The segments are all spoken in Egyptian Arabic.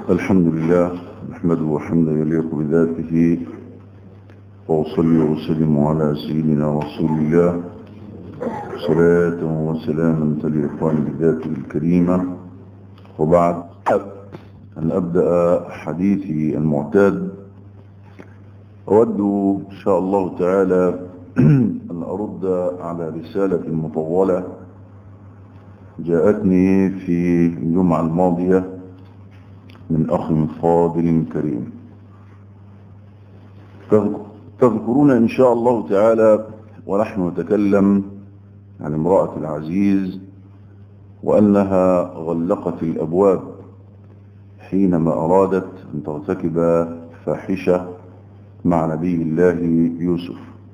الحمد لله نحمده حمدا يليق بذاته وأصلي وسلم على سيدنا رسول الله صلاة وسلاما تليقان بذاته الكريمة وبعد أن أبدأ حديثي المعتاد أود إن شاء الله تعالى أن أرد على رسالة مطولة جاءتني في الجمعة الماضية من أخ فاضل كريم تذكرون إن شاء الله تعالى ونحن نتكلم عن امرأة العزيز وأنها غلقت الأبواب حينما أرادت أن ترتكب فاحشة مع نبي الله يوسف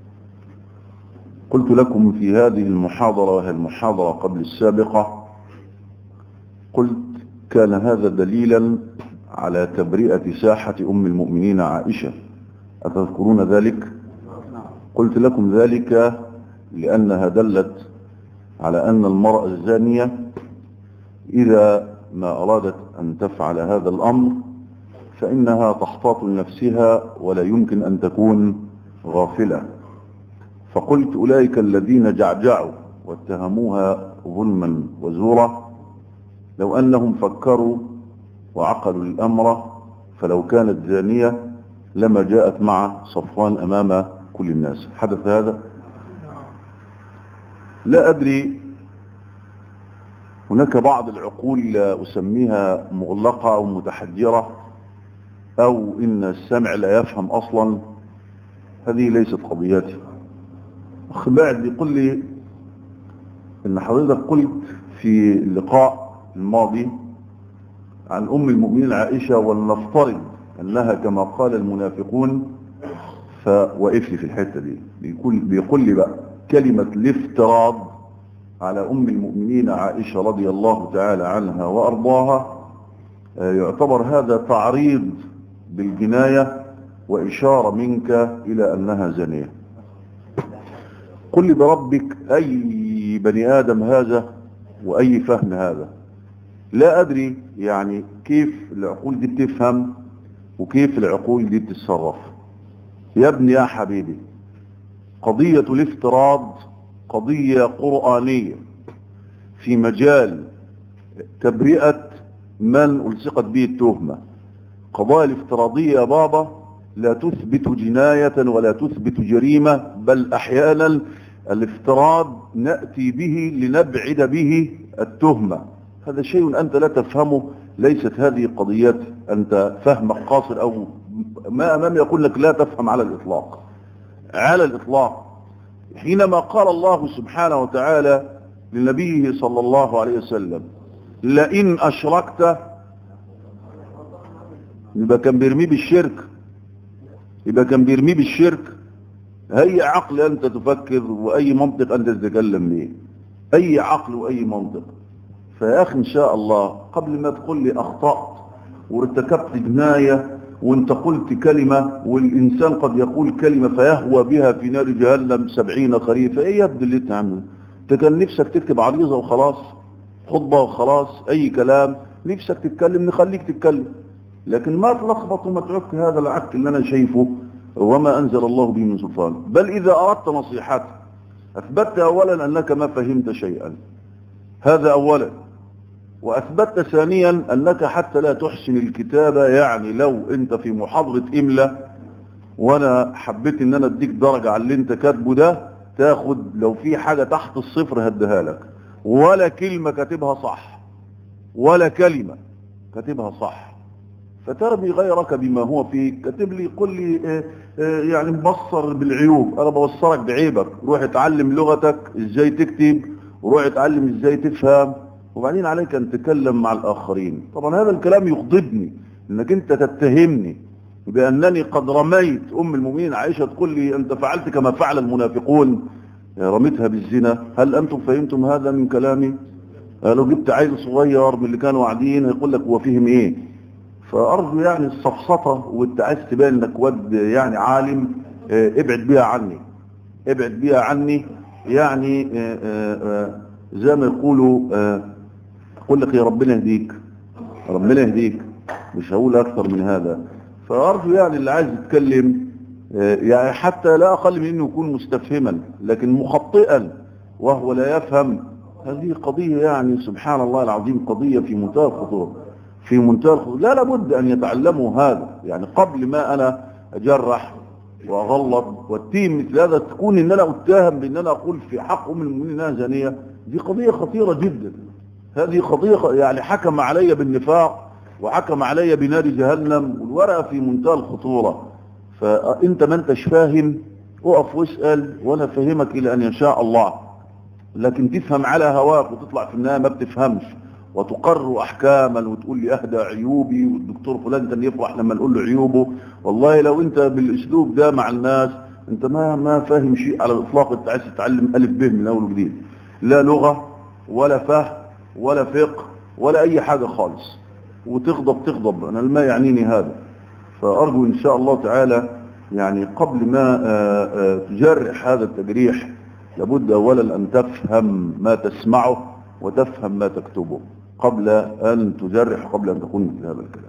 قلت لكم في هذه المحاضرة وهي المحاضرة قبل السابقة قلت كان هذا دليلا على تبرئة ساحة أم المؤمنين عائشة أتذكرون ذلك؟ قلت لكم ذلك لأنها دلت على أن المرأة الزانية إذا ما أرادت أن تفعل هذا الأمر فإنها تحتاط لنفسها ولا يمكن أن تكون غافلة فقلت أولئك الذين جعجعوا واتهموها ظلما وزورا لو أنهم فكروا وعقلوا الأمر فلو كانت زانية لما جاءت مع صفوان أمام كل الناس حدث هذا لا أدري هناك بعض العقول أسميها مغلقة أو متحجرة أو إن السمع لا يفهم أصلا هذه ليست قضيتي أخ بعد يقول لي إن حضرتك قلت في اللقاء الماضي عن أم المؤمنين عائشة ولنفترض أنها كما قال المنافقون فوقف لي في الحتة دي بيقول, بيقول لي بقى كلمة الافتراض على أم المؤمنين عائشة رضي الله تعالى عنها وأرضاها يعتبر هذا تعريض بالجناية وإشارة منك إلى أنها زنية قل لي بربك أي بني آدم هذا وأي فهم هذا لا أدري يعني كيف العقول دي بتفهم وكيف العقول دي بتتصرف يا ابني يا حبيبي قضية الافتراض قضية قرآنية في مجال تبرئة من ألصقت به التهمة قضايا الافتراضية يا بابا لا تثبت جناية ولا تثبت جريمة بل أحيانا الافتراض نأتي به لنبعد به التهمة هذا شيء أنت لا تفهمه ليست هذه قضيات أنت فهمك قاصر أو ما أمام يقول لك لا تفهم على الإطلاق على الإطلاق حينما قال الله سبحانه وتعالى لنبيه صلى الله عليه وسلم لئن أشركت يبقى كان بيرميه بالشرك يبقى كان بيرميه بالشرك أي عقل أنت تفكر وأي منطق أنت تتكلم به أي عقل وأي منطق فيا أخي إن شاء الله قبل ما تقول لي أخطأت وارتكبت جناية وانت قلت كلمة والإنسان قد يقول كلمة فيهوى بها في نار جهنم سبعين خريفة ايه يبدو اللي انت عامله انت كان نفسك تكتب عريضة وخلاص خطبة وخلاص اي كلام نفسك تتكلم نخليك تتكلم لكن ما تلخبط وما تعك هذا العك اللي انا شايفه وما انزل الله به من سلطان بل اذا اردت نصيحتي اثبتت اولا انك ما فهمت شيئا هذا اولا وأثبتت ثانيا أنك حتى لا تحسن الكتابة يعني لو أنت في محاضرة إملة وأنا حبيت أن أنا أديك درجة على اللي أنت كاتبه ده تاخد لو في حاجة تحت الصفر هديها لك ولا كلمة كاتبها صح ولا كلمة كاتبها صح فترمي غيرك بما هو فيه كاتب لي قل لي اه اه يعني مبصر بالعيوب أنا ببصرك بعيبك روح اتعلم لغتك ازاي تكتب وروح اتعلم ازاي تفهم وبعدين عليك أن تتكلم مع الآخرين طبعا هذا الكلام يغضبني أنك أنت تتهمني بأنني قد رميت أم المؤمنين عائشة تقول لي أنت فعلت كما فعل المنافقون رميتها بالزنا هل أنتم فهمتم هذا من كلامي لو جبت عيل صغير من اللي كانوا قاعدين يقول لك هو فهم إيه فأرجو يعني السفسطة وانت عايز تبان انك واد يعني عالم ابعد بيها عني ابعد بيها عني يعني زي ما يقولوا اقول لك يا ربنا يهديك ربنا يهديك مش هقول اكثر من هذا فارجو يعني اللي عايز يتكلم يعني حتى لا اقل من انه يكون مستفهما لكن مخطئا وهو لا يفهم هذه قضية يعني سبحان الله العظيم قضية في منتهى الخطورة في منتهى الخطورة لا لابد ان يتعلموا هذا يعني قبل ما انا اجرح واغلط واتهم مثل هذا تكون ان انا اتهم بان انا اقول في حق ام المؤمنين انها زانيه دي قضيه خطيره جدا هذه قضيه يعني حكم علي بالنفاق وحكم علي بنار جهنم والورقه في منتهى الخطوره فانت ما انتش فاهم اقف واسال وانا فهمك الى ان يشاء الله لكن تفهم على هواك وتطلع في النهايه ما بتفهمش وتقر احكاما وتقول لي اهدى عيوبي والدكتور فلان كان يفرح لما نقول له عيوبه والله لو انت بالاسلوب ده مع الناس انت ما ما فاهم شيء على الاطلاق انت عايز تتعلم الف ب من اول وجديد لا لغه ولا فهم ولا فقه ولا اي حاجه خالص وتغضب تغضب انا ما يعنيني هذا فارجو ان شاء الله تعالى يعني قبل ما آآ آآ تجرح هذا التجريح لابد اولا ان تفهم ما تسمعه وتفهم ما تكتبه قبل أن تجرح قبل أن تكون مثل هذا الكلام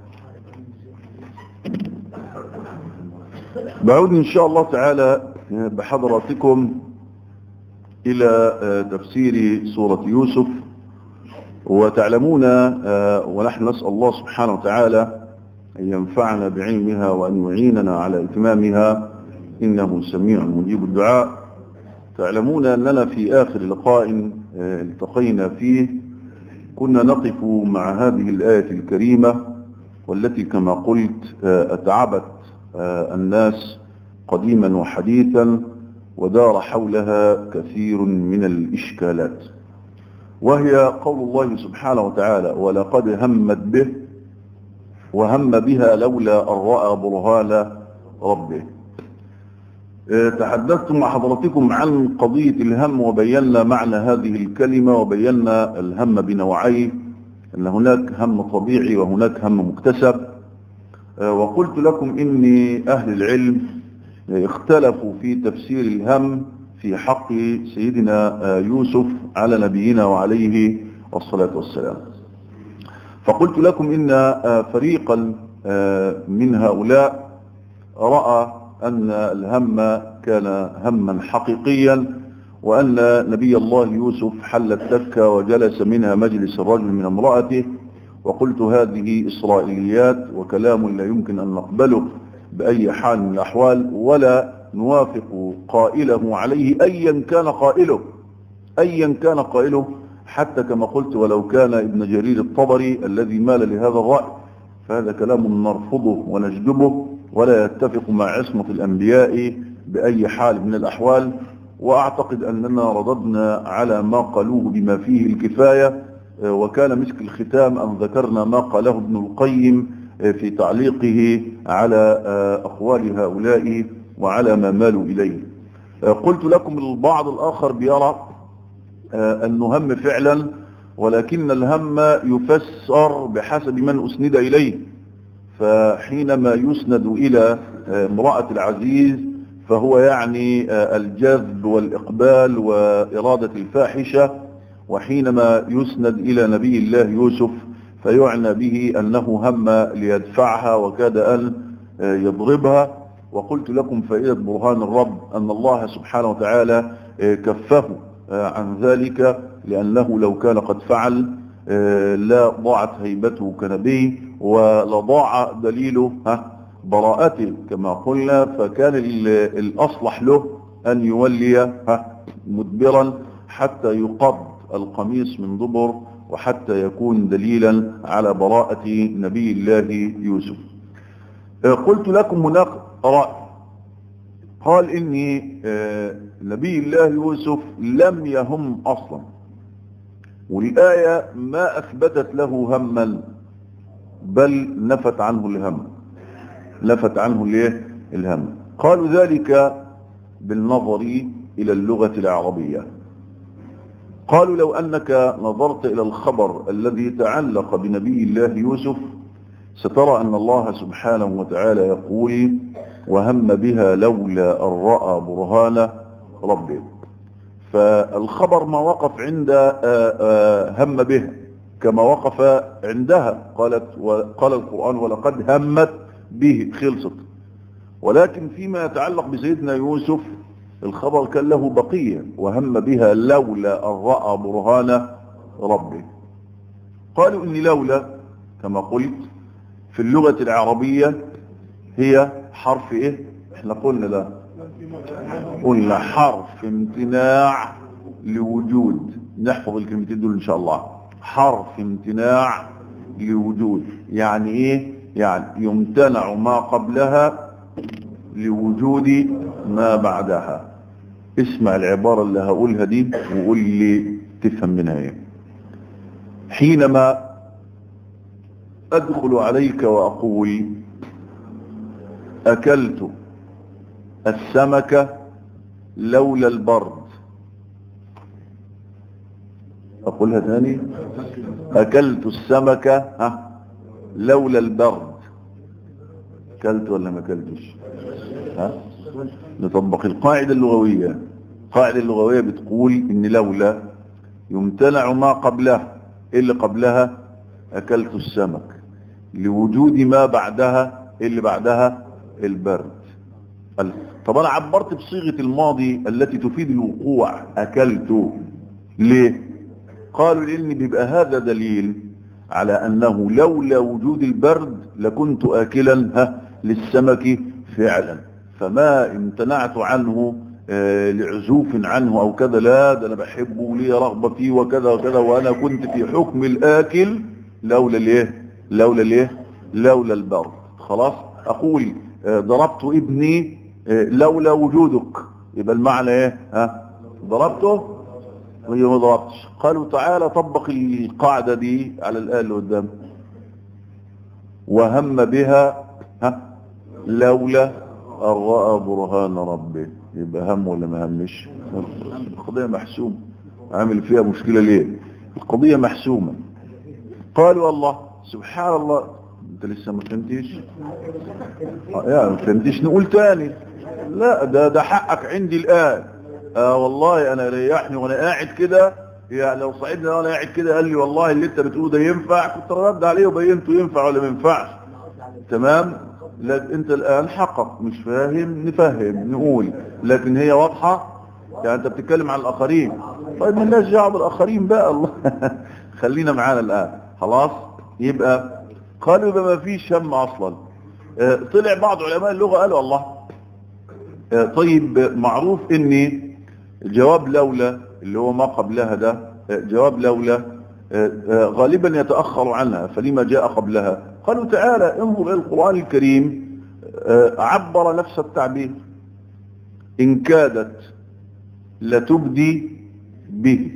بعود إن شاء الله تعالى بحضراتكم إلى تفسير سورة يوسف وتعلمون ونحن نسأل الله سبحانه وتعالى أن ينفعنا بعلمها وأن يعيننا على إتمامها إنه سميع مجيب الدعاء تعلمون أننا في آخر لقاء التقينا فيه كنا نقف مع هذه الآية الكريمة والتي كما قلت أتعبت الناس قديما وحديثا ودار حولها كثير من الإشكالات وهي قول الله سبحانه وتعالى ولقد همت به وهم بها لولا أن رأى برهان ربه تحدثت مع حضراتكم عن قضية الهم وبينا معنى هذه الكلمة وبينا الهم بنوعيه أن هناك هم طبيعي وهناك هم مكتسب وقلت لكم إن أهل العلم اختلفوا في تفسير الهم في حق سيدنا يوسف على نبينا وعليه الصلاة والسلام فقلت لكم إن فريقا من هؤلاء رأى أن الهم كان هما حقيقيا وأن نبي الله يوسف حل التكة وجلس منها مجلس الرجل من امرأته وقلت هذه إسرائيليات وكلام لا يمكن أن نقبله بأي حال من الأحوال ولا نوافق قائله عليه أيا كان قائله أيا كان قائله حتى كما قلت ولو كان ابن جرير الطبري الذي مال لهذا الرأي فهذا كلام نرفضه ونجدبه ولا يتفق مع عصمة الأنبياء بأي حال من الأحوال وأعتقد أننا رددنا على ما قالوه بما فيه الكفاية وكان مسك الختام أن ذكرنا ما قاله ابن القيم في تعليقه على أقوال هؤلاء وعلى ما مالوا إليه قلت لكم البعض الآخر بيرى أنه هم فعلا ولكن الهم يفسر بحسب من أسند إليه فحينما يسند إلى امرأة العزيز فهو يعني الجذب والإقبال وإرادة الفاحشة وحينما يسند إلى نبي الله يوسف فيعنى به أنه هم ليدفعها وكاد أن يضربها وقلت لكم فائدة برهان الرب أن الله سبحانه وتعالى كفه عن ذلك لأنه لو كان قد فعل لا ضاعت هيبته كنبي ولضاع دليله براءته كما قلنا فكان الأصلح له أن يولي مدبرا حتى يقض القميص من دبر وحتى يكون دليلا على براءة نبي الله يوسف قلت لكم هناك رأي قال إني نبي الله يوسف لم يهم أصلا والآية ما أثبتت له هما بل نفت عنه الهم نفت عنه الايه الهم قالوا ذلك بالنظر إلى اللغة العربية قالوا لو أنك نظرت إلى الخبر الذي تعلق بنبي الله يوسف سترى أن الله سبحانه وتعالى يقول وهم بها لولا أن رأى برهان ربه فالخبر ما وقف عند هم به كما وقف عندها قالت وقال القرآن ولقد همت به خلصت ولكن فيما يتعلق بسيدنا يوسف الخبر كان له بقية وهم بها لولا أن رأى برهان ربه قالوا إن لولا كما قلت في اللغة العربية هي حرف إيه احنا قلنا لا قلنا حرف امتناع لوجود نحفظ الكلمتين دول إن شاء الله حرف امتناع لوجود يعني إيه يعني يمتنع ما قبلها لوجود ما بعدها اسمع العبارة اللي هقولها دي وقول لي تفهم منها ايه حينما ادخل عليك واقول اكلت السمكة لولا البرد اقولها تاني اكلت السمكة ها لولا البرد اكلت ولا ما اكلتش ها نطبق القاعدة اللغوية القاعدة اللغوية بتقول ان لولا يمتنع ما قبلها إيه اللي قبلها اكلت السمك لوجود ما بعدها إيه اللي بعدها البرد طب انا عبرت بصيغة الماضي التي تفيد الوقوع اكلت ليه قالوا لان بيبقى هذا دليل على انه لولا وجود البرد لكنت اكلا ها للسمك فعلا فما امتنعت عنه آه لعزوف عنه او كذا لا ده انا بحبه ولي رغبة فيه وكذا وكذا وانا كنت في حكم الاكل لولا ليه لولا ليه لولا البرد خلاص اقول آه ضربت ابني آه لولا وجودك يبقى المعنى ايه ها ضربته وهي ما ضربتش قالوا تعالى طبق القاعدة دي على الآية اللي قدام وهم بها ها لولا أن رأى برهان ربه يبقى هم ولا ما همش القضية محسومة عامل فيها مشكلة ليه القضية محسومة قالوا الله سبحان الله انت لسه ما فهمتيش يعني ما فهمتيش نقول تاني لا ده ده حقك عندي الآن آه والله انا ريحني وانا قاعد كده يعني لو صعدنا وانا قاعد كده قال لي والله اللي انت بتقوله ده ينفع كنت ردد عليه وبينته ينفع ولا ما ينفعش تمام لكن انت الان حقق مش فاهم نفهم نقول لكن هي واضحة يعني انت بتتكلم عن الاخرين طيب من الناس جعب الاخرين بقى الله خلينا معانا الان خلاص يبقى قالوا يبقى ما فيش هم اصلا اه طلع بعض علماء اللغة قالوا الله اه طيب معروف ان جواب لولا اللي هو ما قبلها ده جواب لولا غالبا يتأخر عنها فلما جاء قبلها قالوا تعالى انظر إلى القرآن الكريم عبر نفس التعبير إن كادت لتبدي به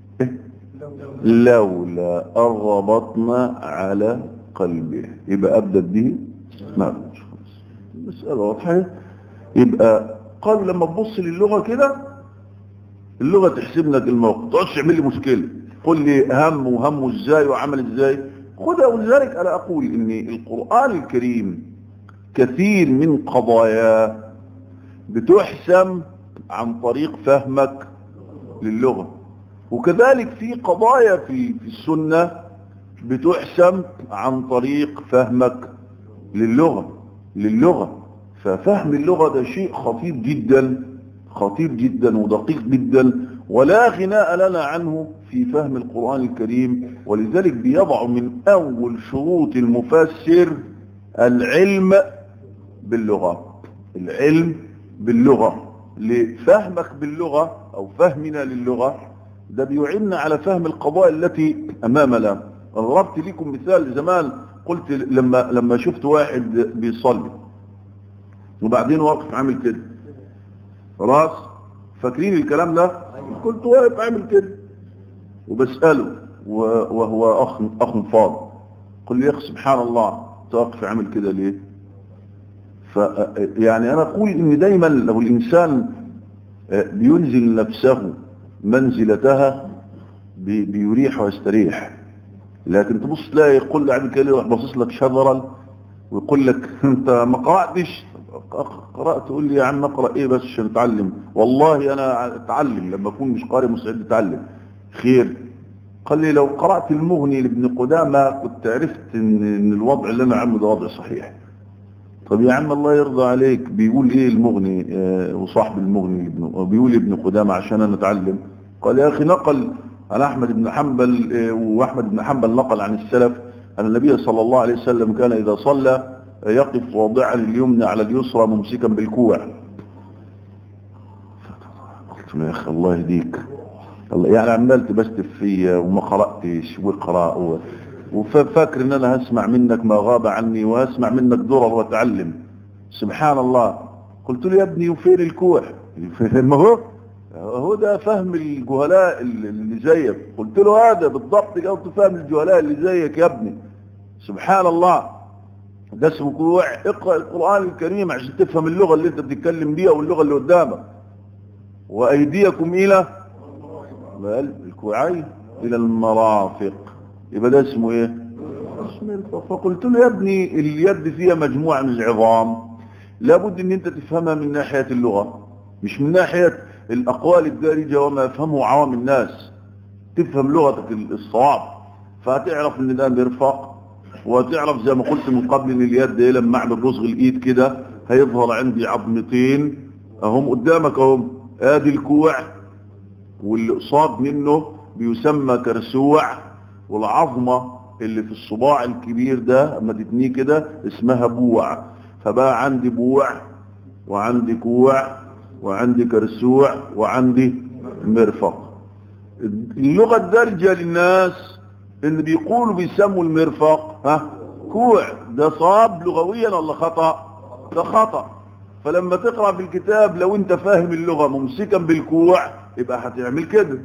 لولا أربطنا على قلبه يبقى أبدت به ما مسألة واضحة يبقى قالوا لما تبص للغة كده اللغة تحسب لك الموقف تقعدش تعمل لي مشكلة قل لي هم وهم ازاي وعمل ازاي خدها ولذلك انا اقول ان القرآن الكريم كثير من قضاياه بتحسم عن طريق فهمك للغة وكذلك في قضايا في, في السنة بتحسم عن طريق فهمك للغة للغة ففهم اللغة ده شيء خطير جدا خطير جدا ودقيق جدا ولا غناء لنا عنه في فهم القرآن الكريم ولذلك بيضع من أول شروط المفسر العلم باللغة العلم باللغة لفهمك باللغة أو فهمنا للغة ده بيعيننا على فهم القضايا التي أمامنا ضربت لكم مثال زمان قلت لما لما شفت واحد بيصلي وبعدين واقف عامل كده خلاص فاكرين الكلام ده كنت واقف عامل كده وبسأله وهو أخ أخ فاضل قل لي يا أخي سبحان الله توقف عامل كده ليه ف يعني أنا أقول إن دايما لو الإنسان بينزل نفسه منزلتها بيريح ويستريح لكن تبص تلاقي يقول لي عامل كده يروح باصص لك شذرا ويقول لك انت ما قرأتش قرأت تقول لي يا عم اقرأ ايه بس عشان اتعلم والله انا اتعلم لما اكون مش قارئ مستعد اتعلم خير قال لي لو قرأت المغني لابن قدامة كنت عرفت ان, إن الوضع اللي انا عامله ده وضع صحيح طب يا عم الله يرضى عليك بيقول ايه المغني آه وصاحب المغني ابن بيقول ابن قدامة عشان انا اتعلم قال يا اخي نقل عن احمد بن حنبل آه واحمد بن حنبل نقل عن السلف ان النبي صلى الله عليه وسلم كان اذا صلى يقف واضعا اليمنى على اليسرى ممسكا بالكوع قلت له يا اخي الله يهديك الله يعني عمال تبستف فيا وما قراتش واقرا و... وفاكر ان انا هسمع منك ما غاب عني وهسمع منك درر واتعلم سبحان الله قلت له يا ابني وفين الكوع ما هو هو ده فهم الجهلاء اللي زيك قلت له هذا بالضبط قلت فهم الجهلاء اللي زيك يا ابني سبحان الله ده اسمه كوع اقرأ القرآن الكريم عشان تفهم اللغة اللي انت بتتكلم بيها واللغة اللي قدامك وايديكم الى الكوعين الى المرافق يبقى ده اسمه ايه اسمه فقلت له يا ابني اليد فيها مجموعة من العظام لابد ان انت تفهمها من ناحية اللغة مش من ناحية الاقوال الدارجة وما يفهمه عوام الناس تفهم لغتك الصواب فهتعرف ان ده مرفق وتعرف زي ما قلت من قبل ان اليد ايه لما اعمل رزغ الايد كده هيظهر عندي عظمتين اهم قدامك اهم ادي الكوع واللي قصاد منه بيسمى كرسوع والعظمة اللي في الصباع الكبير ده اما تتنيه كده اسمها بوع فبقى عندي بوع وعندي كوع وعندي كرسوع وعندي مرفق اللغة الدارجة للناس ان بيقولوا بيسموا المرفق ها كوع ده صاب لغويا ولا خطأ ده خطأ فلما تقرأ في الكتاب لو انت فاهم اللغة ممسكا بالكوع يبقى هتعمل كده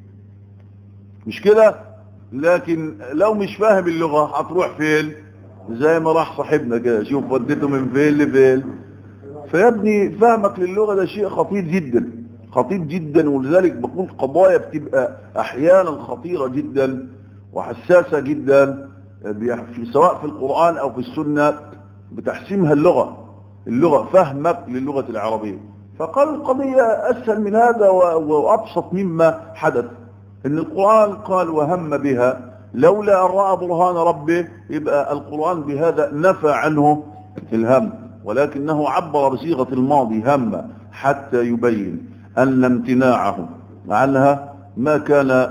مش كده لكن لو مش فاهم اللغة هتروح فين زي ما راح صاحبنا كده شوف وديته من فين لفين فيا ابني فهمك للغة ده شيء خطير جدا خطير جدا ولذلك بقول قضايا بتبقى احيانا خطيرة جدا وحساسة جدا في سواء في القرآن او في السنة بتحسيمها اللغة اللغة فهمك للغة العربية فقال القضية أسهل من هذا وأبسط مما حدث إن القرآن قال وهم بها لولا أن رأى برهان ربه يبقى القرآن بهذا نفى عنه الهم ولكنه عبر بصيغة الماضي هم حتى يبين أن امتناعه عنها ما كان آآ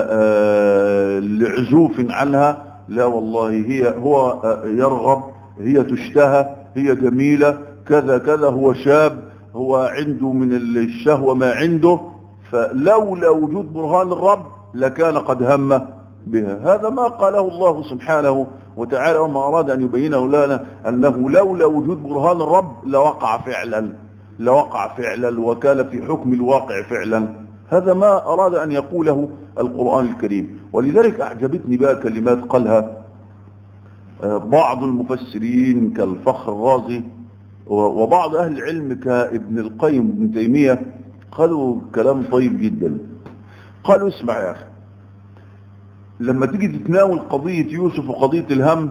آآ لعزوف عنها لا والله هي هو يرغب هي تشتهى هي جميلة كذا كذا هو شاب هو عنده من الشهوة ما عنده فلولا وجود برهان الرب لكان قد هم بها هذا ما قاله الله سبحانه وتعالى وما أراد أن يبينه لنا أنه لولا وجود برهان الرب لوقع فعلا لوقع فعلا وكان في حكم الواقع فعلا هذا ما أراد أن يقوله القرآن الكريم ولذلك أعجبتني بقى كلمات قالها بعض المفسرين كالفخر الرازي وبعض أهل العلم كابن القيم ابن تيمية قالوا كلام طيب جدا قالوا اسمع يا أخي لما تيجي تتناول قضية يوسف وقضية الهم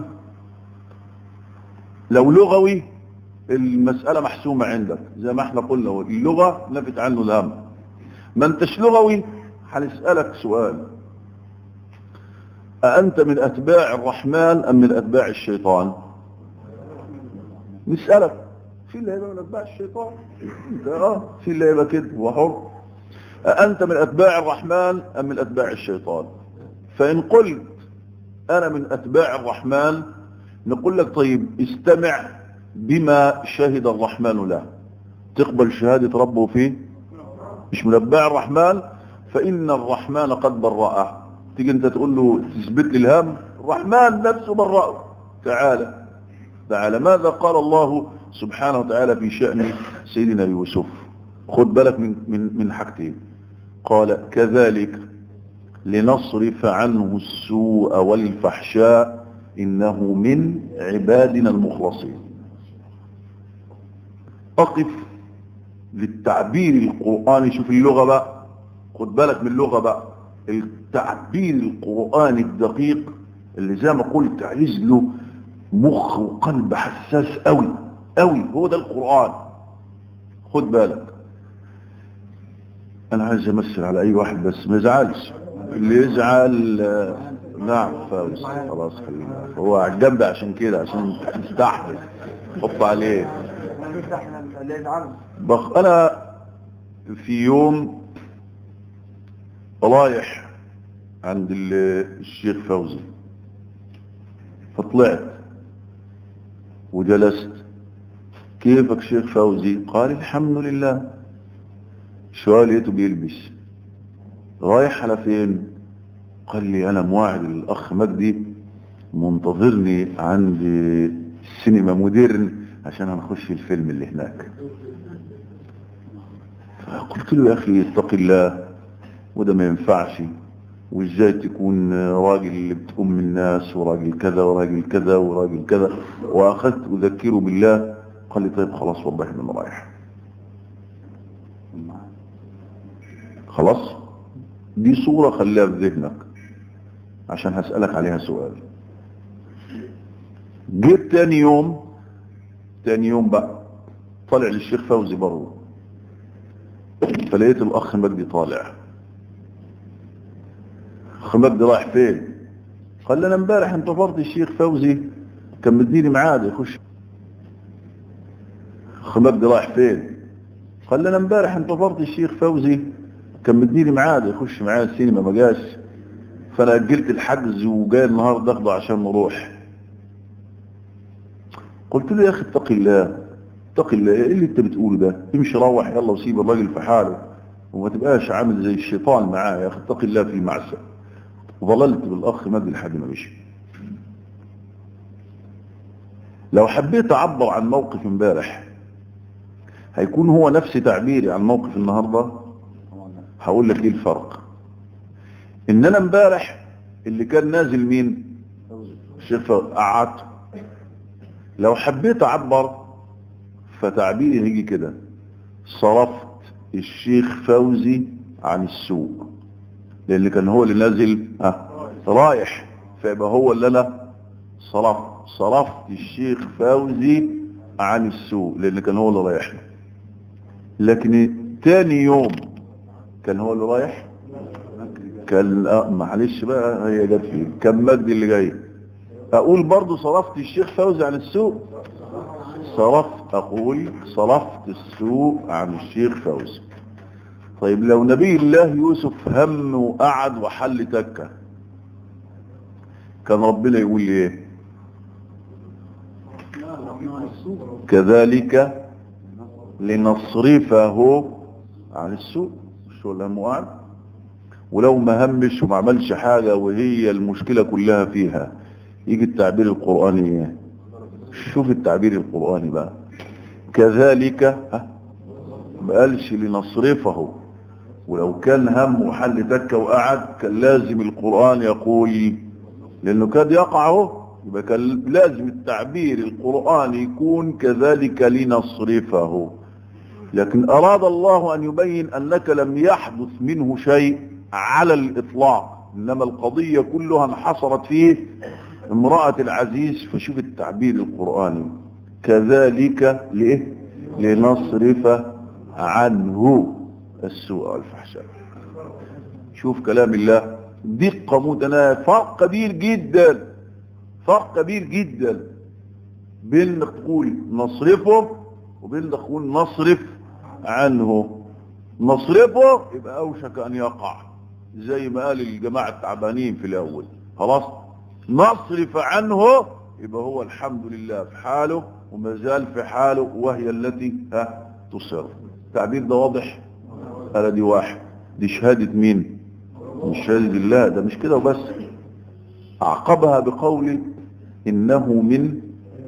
لو لغوي المسألة محسومة عندك زي ما احنا قلنا اللغة نفت عنه الهم ما انتش لغوي هنسألك سؤال أأنت من أتباع الرحمن أم من أتباع الشيطان نسألك في اللي هيبقى من أتباع الشيطان انت اه في اللي هيبقى كده وحر أأنت من أتباع الرحمن أم من أتباع الشيطان فإن قلت أنا من أتباع الرحمن نقول لك طيب استمع بما شهد الرحمن له تقبل شهادة ربه فيه مش من أتباع الرحمن فإن الرحمن قد برأه تيجي انت تقول له تثبت لي الهم الرحمن نفسه برأه تعالى تعالى ماذا قال الله سبحانه وتعالى في شأن سيدنا يوسف خد بالك من, من, من حاجتين قال كذلك لنصرف عنه السوء والفحشاء إنه من عبادنا المخلصين أقف للتعبير القرآني شوف اللغة بقى خد بالك من اللغة بقى التعبير القرآني الدقيق اللي زي ما قلت عايز له مخ وقلب حساس قوي قوي هو ده القرآن خد بالك انا عايز امثل على اي واحد بس ما يزعلش اللي يزعل آه، نعم فوز خلاص خلينا هو على الجنب عشان كده عشان تستحمل حط عليه بخ انا في يوم رايح عند ال- الشيخ فوزي فطلعت وجلست كيفك شيخ فوزي قال الحمد لله شوية لقيته بيلبس رايح على فين قال لي انا مواعد الاخ مجدي منتظرني عند السينما مودرن عشان هنخش الفيلم اللي هناك فقلت له يا اخي اتق الله وده ما ينفعش وازاي تكون راجل اللي بتقوم من الناس وراجل كذا وراجل كذا وراجل كذا واخذت اذكره بالله قال لي طيب خلاص والله انا رايح خلاص دي صورة خليها في ذهنك عشان هسألك عليها سؤال جيت تاني يوم تاني يوم بقى طالع للشيخ فوزي بره فلقيت الاخ مجدي طالع اخ مجدي رايح فين قال لي انا امبارح انتظرت الشيخ فوزي كان مديني ميعاد يخش اخ مجدي رايح فين قال لي انا امبارح انتظرت الشيخ فوزي كان مديني ميعاد يخش معايا السينما ما جاش فانا اجلت الحجز وجاي النهارده اخده عشان نروح قلت له يا اخي اتق الله اتق الله ايه اللي انت بتقوله ده امشي روح يلا وسيب الراجل في حاله وما تبقاش عامل زي الشيطان معاه يا اخي اتق الله في المعسى ظللت بالاخ مجدي لحد ما مشي لو حبيت اعبر عن موقف امبارح هيكون هو نفس تعبيري عن موقف النهارده هقول لك ايه الفرق ان انا امبارح اللي كان نازل مين الشيخ قعدت لو حبيت اعبر فتعبيري هيجي كده صرفت الشيخ فوزي عن السوق لان كان هو اللي نازل ها رايح فيبقى هو اللي انا صرفت صرفت الشيخ فوزي عن السوق لان كان هو اللي رايح لكن تاني يوم كان هو اللي رايح كان آه معلش بقى هي جت فيه كان مجدي اللي جاي اقول برضو صرفت الشيخ فوزي عن السوق صرفت اقول صرفت السوق عن الشيخ فوزي طيب لو نبي الله يوسف هم وقعد وحل تكه كان ربنا يقول لي ايه كذلك لنصرفه عن السوق شو الهم وقعد ولو ما همش وما عملش حاجة وهي المشكلة كلها فيها يجي التعبير القرآني ايه شوف التعبير القرآني بقى كذلك ها ما قالش لنصرفه ولو كان هم وحل تكة وقعد كان لازم القرآن يقول لأنه كاد يقع اهو يبقى كان لازم التعبير القرآني يكون كذلك لنصرفه لكن أراد الله أن يبين أنك لم يحدث منه شيء على الإطلاق إنما القضية كلها انحصرت فيه امرأة العزيز فشوف التعبير القرآني كذلك لإيه لنصرف عنه السوء والفحشاء شوف كلام الله دقة متناهية فرق كبير جدا فرق كبير جدا بين انك تقول نصرفه وبين انك تقول نصرف عنه نصرفه يبقى اوشك ان يقع زي ما قال الجماعة التعبانين في الاول خلاص نصرف عنه يبقى هو الحمد لله في حاله وما زال في حاله وهي التي ها تصر التعبير ده واضح قال دي واحد دي شهادة مين مش شهادة الله ده مش كده وبس أعقبها بقول إنه من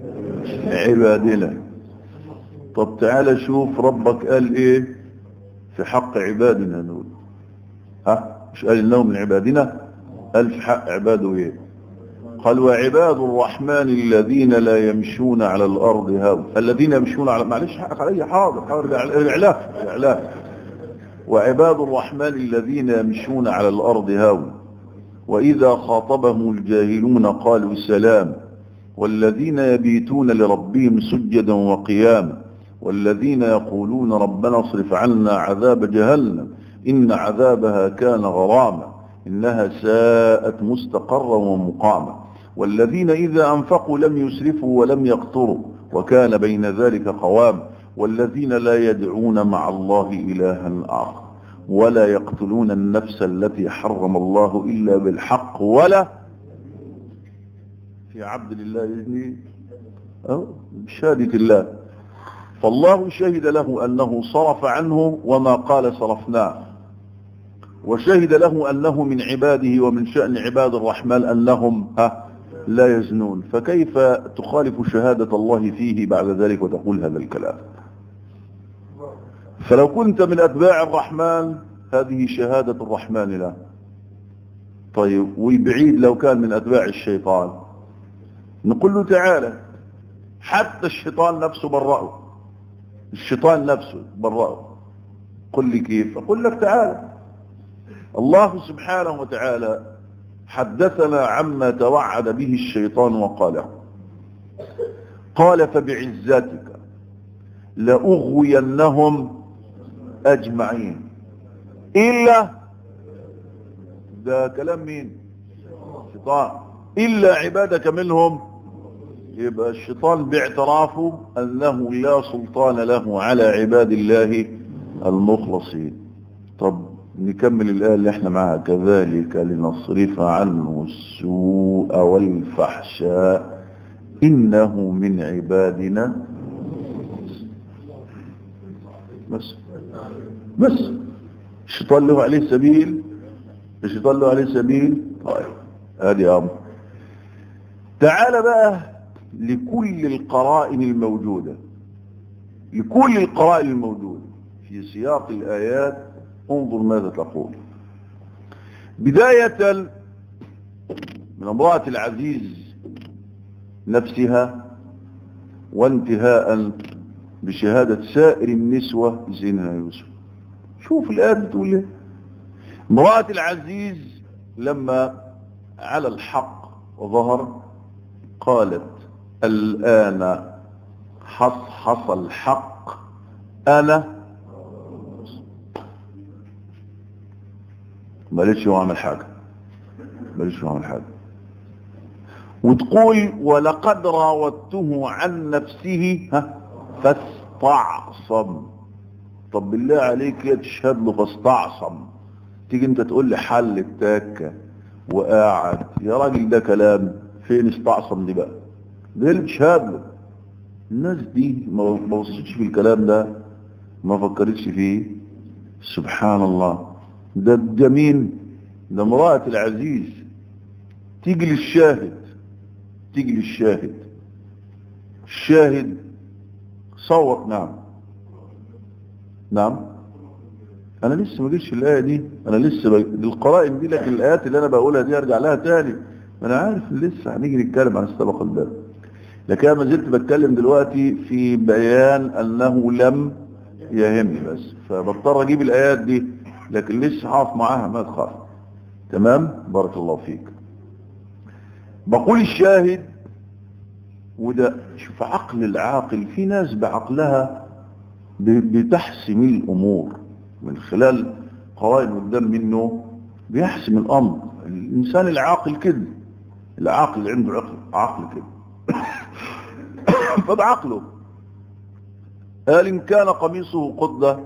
عبادنا طب تعالى شوف ربك قال إيه في حق عبادنا نقول ها مش قال إنه من عبادنا قال في حق عباده إيه قال وعباد الرحمن الذين لا يمشون على الأرض هاو الذين يمشون على معلش حقك علي حاضر حاضر إعلاف إعلاف وعباد الرحمن الذين يمشون على الأرض هاو وإذا خاطبهم الجاهلون قالوا سلام والذين يبيتون لربهم سجدا وقياما والذين يقولون ربنا اصرف عنا عذاب جهنم إن عذابها كان غراما إنها ساءت مستقرا ومقاما والذين إذا أنفقوا لم يسرفوا ولم يقتروا وكان بين ذلك قوام والذين لا يدعون مع الله إلها آخر ولا يقتلون النفس التي حرم الله إلا بالحق ولا في عبد الله إذني أو بشهادة الله فالله شهد له أنه صرف عنه وما قال صرفناه وشهد له أنه من عباده ومن شأن عباد الرحمن أنهم ها لا يزنون فكيف تخالف شهادة الله فيه بعد ذلك وتقول هذا الكلام فلو كنت من أتباع الرحمن هذه شهادة الرحمن له طيب وبعيد لو كان من أتباع الشيطان نقول له تعالى حتى الشيطان نفسه برأه الشيطان نفسه برأه قل لي كيف أقول لك تعالى الله سبحانه وتعالى حدثنا عما توعد به الشيطان وقال قال فبعزتك لأغوينهم أجمعين إلا ده كلام مين الشيطان إلا عبادك منهم يبقى الشيطان باعترافه أنه لا سلطان له على عباد الله المخلصين طب نكمل الآية اللي احنا معها كذلك لنصرف عنه السوء والفحشاء إنه من عبادنا بس بس الشيطان له عليه سبيل الشيطان له عليه سبيل طيب هذه أمر تعال بقى لكل القرائن الموجودة لكل القرائن الموجودة في سياق الآيات انظر ماذا تقول بداية من امرأة العزيز نفسها وانتهاء بشهادة سائر النسوة زينها يوسف شوف الآية بتقول ايه امرأة العزيز لما على الحق ظهر قالت الآن حصحص الحق أنا ماليش هو عمل حاجة ماليش هو عمل حاجة وتقول ولقد راودته عن نفسه ها فاستعصم طب بالله عليك يا تشهد له فاستعصم تيجي انت تقول لي حل التاكة وقاعد يا راجل ده كلام فين استعصم دي بقى ده اللي تشهد له الناس دي ما وصلتش في الكلام ده ما فكرتش فيه سبحان الله ده ده مين ده امرأة العزيز تيجي للشاهد تيجي للشاهد الشاهد صور نعم نعم انا لسه ما جيتش الايه دي انا لسه بج... القرائن دي لكن الايات اللي انا بقولها دي ارجع لها تاني ما انا عارف لسه هنيجي نتكلم عن السبق الباب لكن انا ما زلت بتكلم دلوقتي في بيان انه لم يهمني بس فبضطر اجيب الايات دي لكن لسه هقف معاها ما تخاف تمام بارك الله فيك بقول الشاهد وده شوف عقل العاقل في ناس بعقلها بتحسم الامور من خلال قرائن قدام منه بيحسم الامر الانسان العاقل كده العاقل اللي عنده عقل عقل كده فبعقله قال ان كان قميصه قد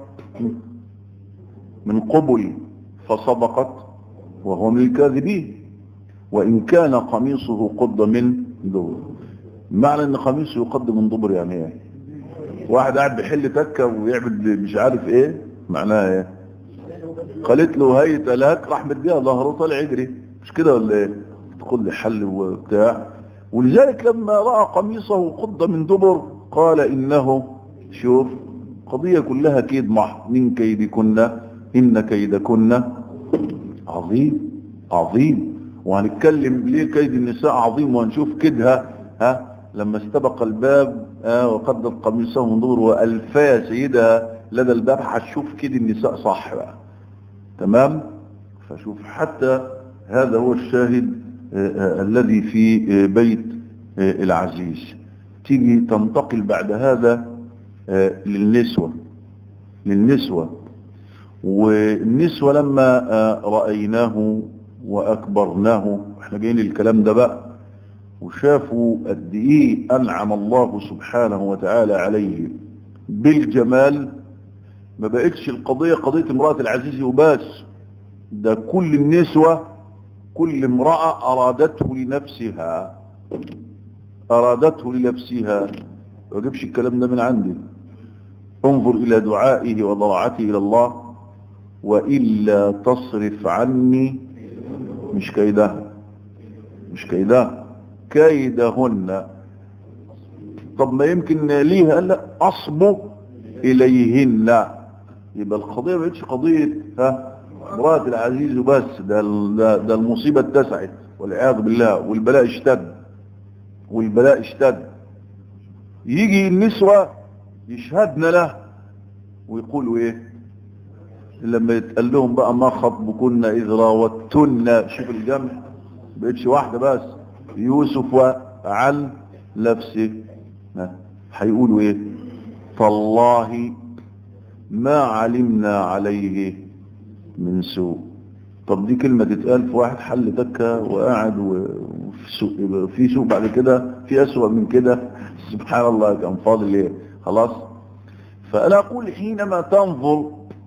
من قبل فصدقت وهو من الكاذبين وإن كان قميصه قد من دبر معنى ان قميصه يقد من دبر يعني ايه واحد قاعد بيحل تكة ويعمل مش عارف ايه معناها ايه قالت له هيت لك راح مديها ظهره طالع يجري مش كده ولا ايه تقول لي حل وبتاع ولذلك لما رأى قميصه قد من دبر قال انه شوف قضية كلها كيد محض من كيدكن إن كيدكن عظيم عظيم وهنتكلم ليه كيد النساء عظيم وهنشوف كيدها ها لما استبق الباب آه وقدت قميصه من دور وألفا سيدها لدى الباب هتشوف كيد النساء صح بقى تمام فشوف حتى هذا هو الشاهد آه آه الذي في آه بيت آه العزيز تيجي تنتقل بعد هذا آه للنسوة للنسوة والنسوة لما آه رأيناه وأكبرناه احنا جايين الكلام ده بقى وشافوا قد ايه أنعم الله سبحانه وتعالى عليه بالجمال ما بقتش القضية قضية امرأة العزيز وبس ده كل النسوة كل امرأة أرادته لنفسها أرادته لنفسها ما جبش الكلام ده من عندي انظر إلى دعائه وضراعته إلى الله وإلا تصرف عني مش كيدها مش كيدها كيدهن طب ما يمكن ليها لا أصبو إليهن يبقى القضية ما بقتش قضية ها امرأة العزيز وبس ده, ده, ده المصيبة اتسعت والعياذ بالله والبلاء اشتد والبلاء اشتد يجي النسوة يشهدن له ويقولوا ايه لما يتقال لهم بقى ما خطبكن اذ راوتن شوف الجمع بقتش واحدة بس يوسف وعن نفسه هيقولوا ايه تالله ما علمنا عليه من سوء طب دي كلمة تتقال في واحد حل تكة وقاعد وفي سوء في سوء بعد كده في أسوأ من كده سبحان الله كان فاضل ايه خلاص فأنا أقول حينما تنظر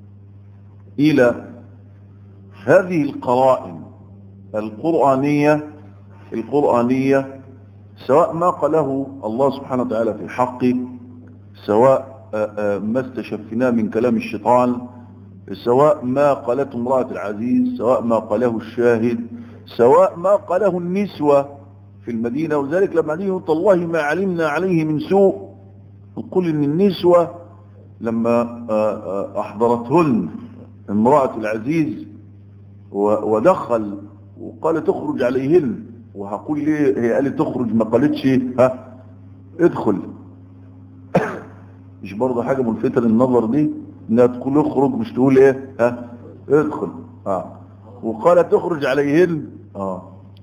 إلى هذه القرائن القرآنية القرآنية سواء ما قاله الله سبحانه وتعالى في حقه سواء ما استشفناه من كلام الشيطان سواء ما قالته امرأة العزيز سواء ما قاله الشاهد سواء ما قاله النسوة في المدينة وذلك لما عليه والله ما علمنا عليه من سوء نقول ان النسوة لما احضرتهن امرأة العزيز ودخل وقال تخرج عليهن وهقول ليه هي قالت تخرج ما قالتش ها ادخل مش برضه حاجة ملفتة للنظر دي انها تقول اخرج مش تقول ايه ها ادخل اه وقال تخرج عليهن اه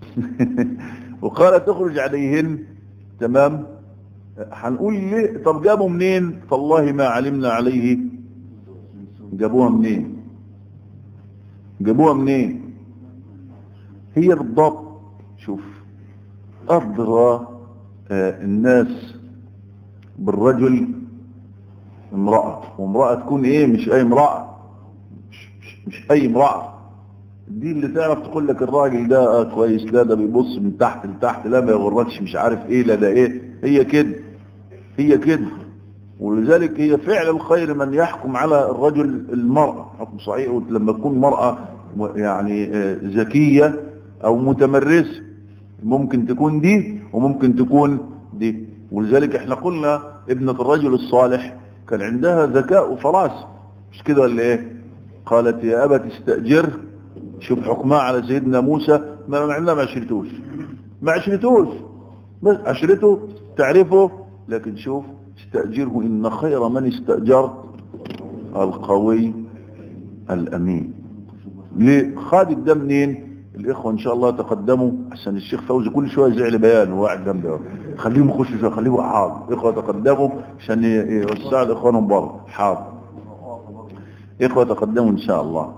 وقال تخرج عليهن تمام هنقول ليه طب جابوا منين فالله ما علمنا عليه جابوها منين جابوها منين هي بالضبط شوف أدرى آه الناس بالرجل امرأة وامرأة تكون ايه مش اي امرأة مش, مش, مش اي امرأة دي اللي تعرف تقول لك الراجل ده آه كويس لا ده بيبص من تحت لتحت لا ما يغركش مش عارف ايه لا ده ايه هي كده هي كده ولذلك هي فعل الخير من يحكم على الرجل المرأة حكم صحيح لما تكون مرأة يعني ذكية او متمرسة ممكن تكون دي وممكن تكون دي ولذلك احنا قلنا ابنة الرجل الصالح كان عندها ذكاء وفراسة مش كده ولا ايه قالت يا ابا تستأجر شوف حكمها على سيدنا موسى ما معناه ما عشرتوش ما عشرتوش بس عشرته تعرفه لكن شوف استأجره إن خير من استأجرت القوي الأمين ليه خالد ده منين الإخوة إن شاء الله تقدموا عشان الشيخ فوزي كل شوية زعل بيان وقاعد جنبه خليهم يخشوا شوية خليهم حاضر إخوة تقدموا عشان يوسعوا لإخوانهم بره حاضر إخوة تقدموا إن شاء الله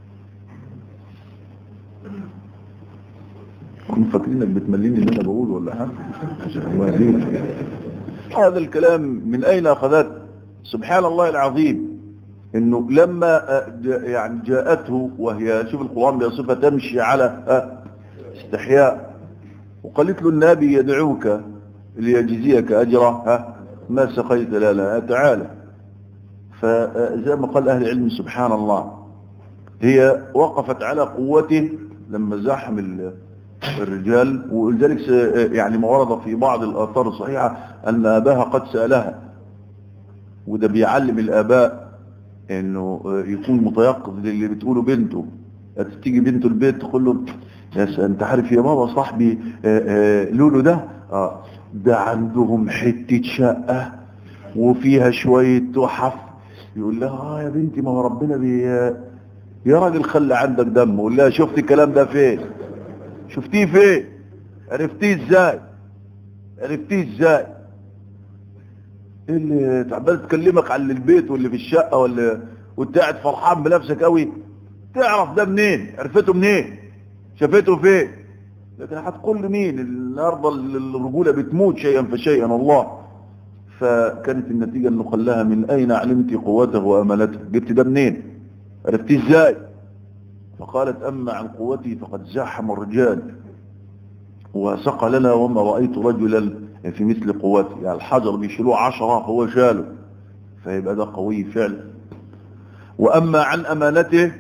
كنت فاكرينك بتمليني اللي أنا بقوله ولا حاجة عشان الله يهديك هذا الكلام من أين أخذت سبحان الله العظيم انه لما يعني جاءته وهي شوف القرآن بيصفها تمشي على استحياء وقالت له النبي يدعوك ليجزيك أجره ما سقيت لنا تعالى فزي ما قال أهل العلم سبحان الله هي وقفت على قوته لما زحم الرجال ولذلك يعني ما ورد في بعض الآثار الصحيحة أن أباها قد سألها وده بيعلم الآباء انه يكون متيقظ للي بتقوله بنته تيجي بنته البيت تقول له يا انت عارف يا بابا صاحبي لولو ده اه ده عندهم حتة شقة وفيها شوية تحف يقول لها اه يا بنتي ما هو ربنا بي يا راجل خلي عندك دم قول لها شفت الكلام ده فين شفتيه فين عرفتيه ازاي عرفتيه ازاي اللي تعبان تكلمك عن البيت واللي في الشقة واللي وانت قاعد فرحان بنفسك قوي تعرف ده منين عرفته منين شافته فين لكن هتقول لمين النهارده الرجولة بتموت شيئا فشيئا الله فكانت النتيجة انه خلاها من اين علمت قوته واملته جبت ده منين عرفتي ازاي فقالت اما عن قوتي فقد زحم الرجال وسقى لنا وما رأيت رجلا في مثل قوتي يعني الحجر بيشيلوه عشرة فهو شاله فيبقى ده قوي فعلا واما عن امانته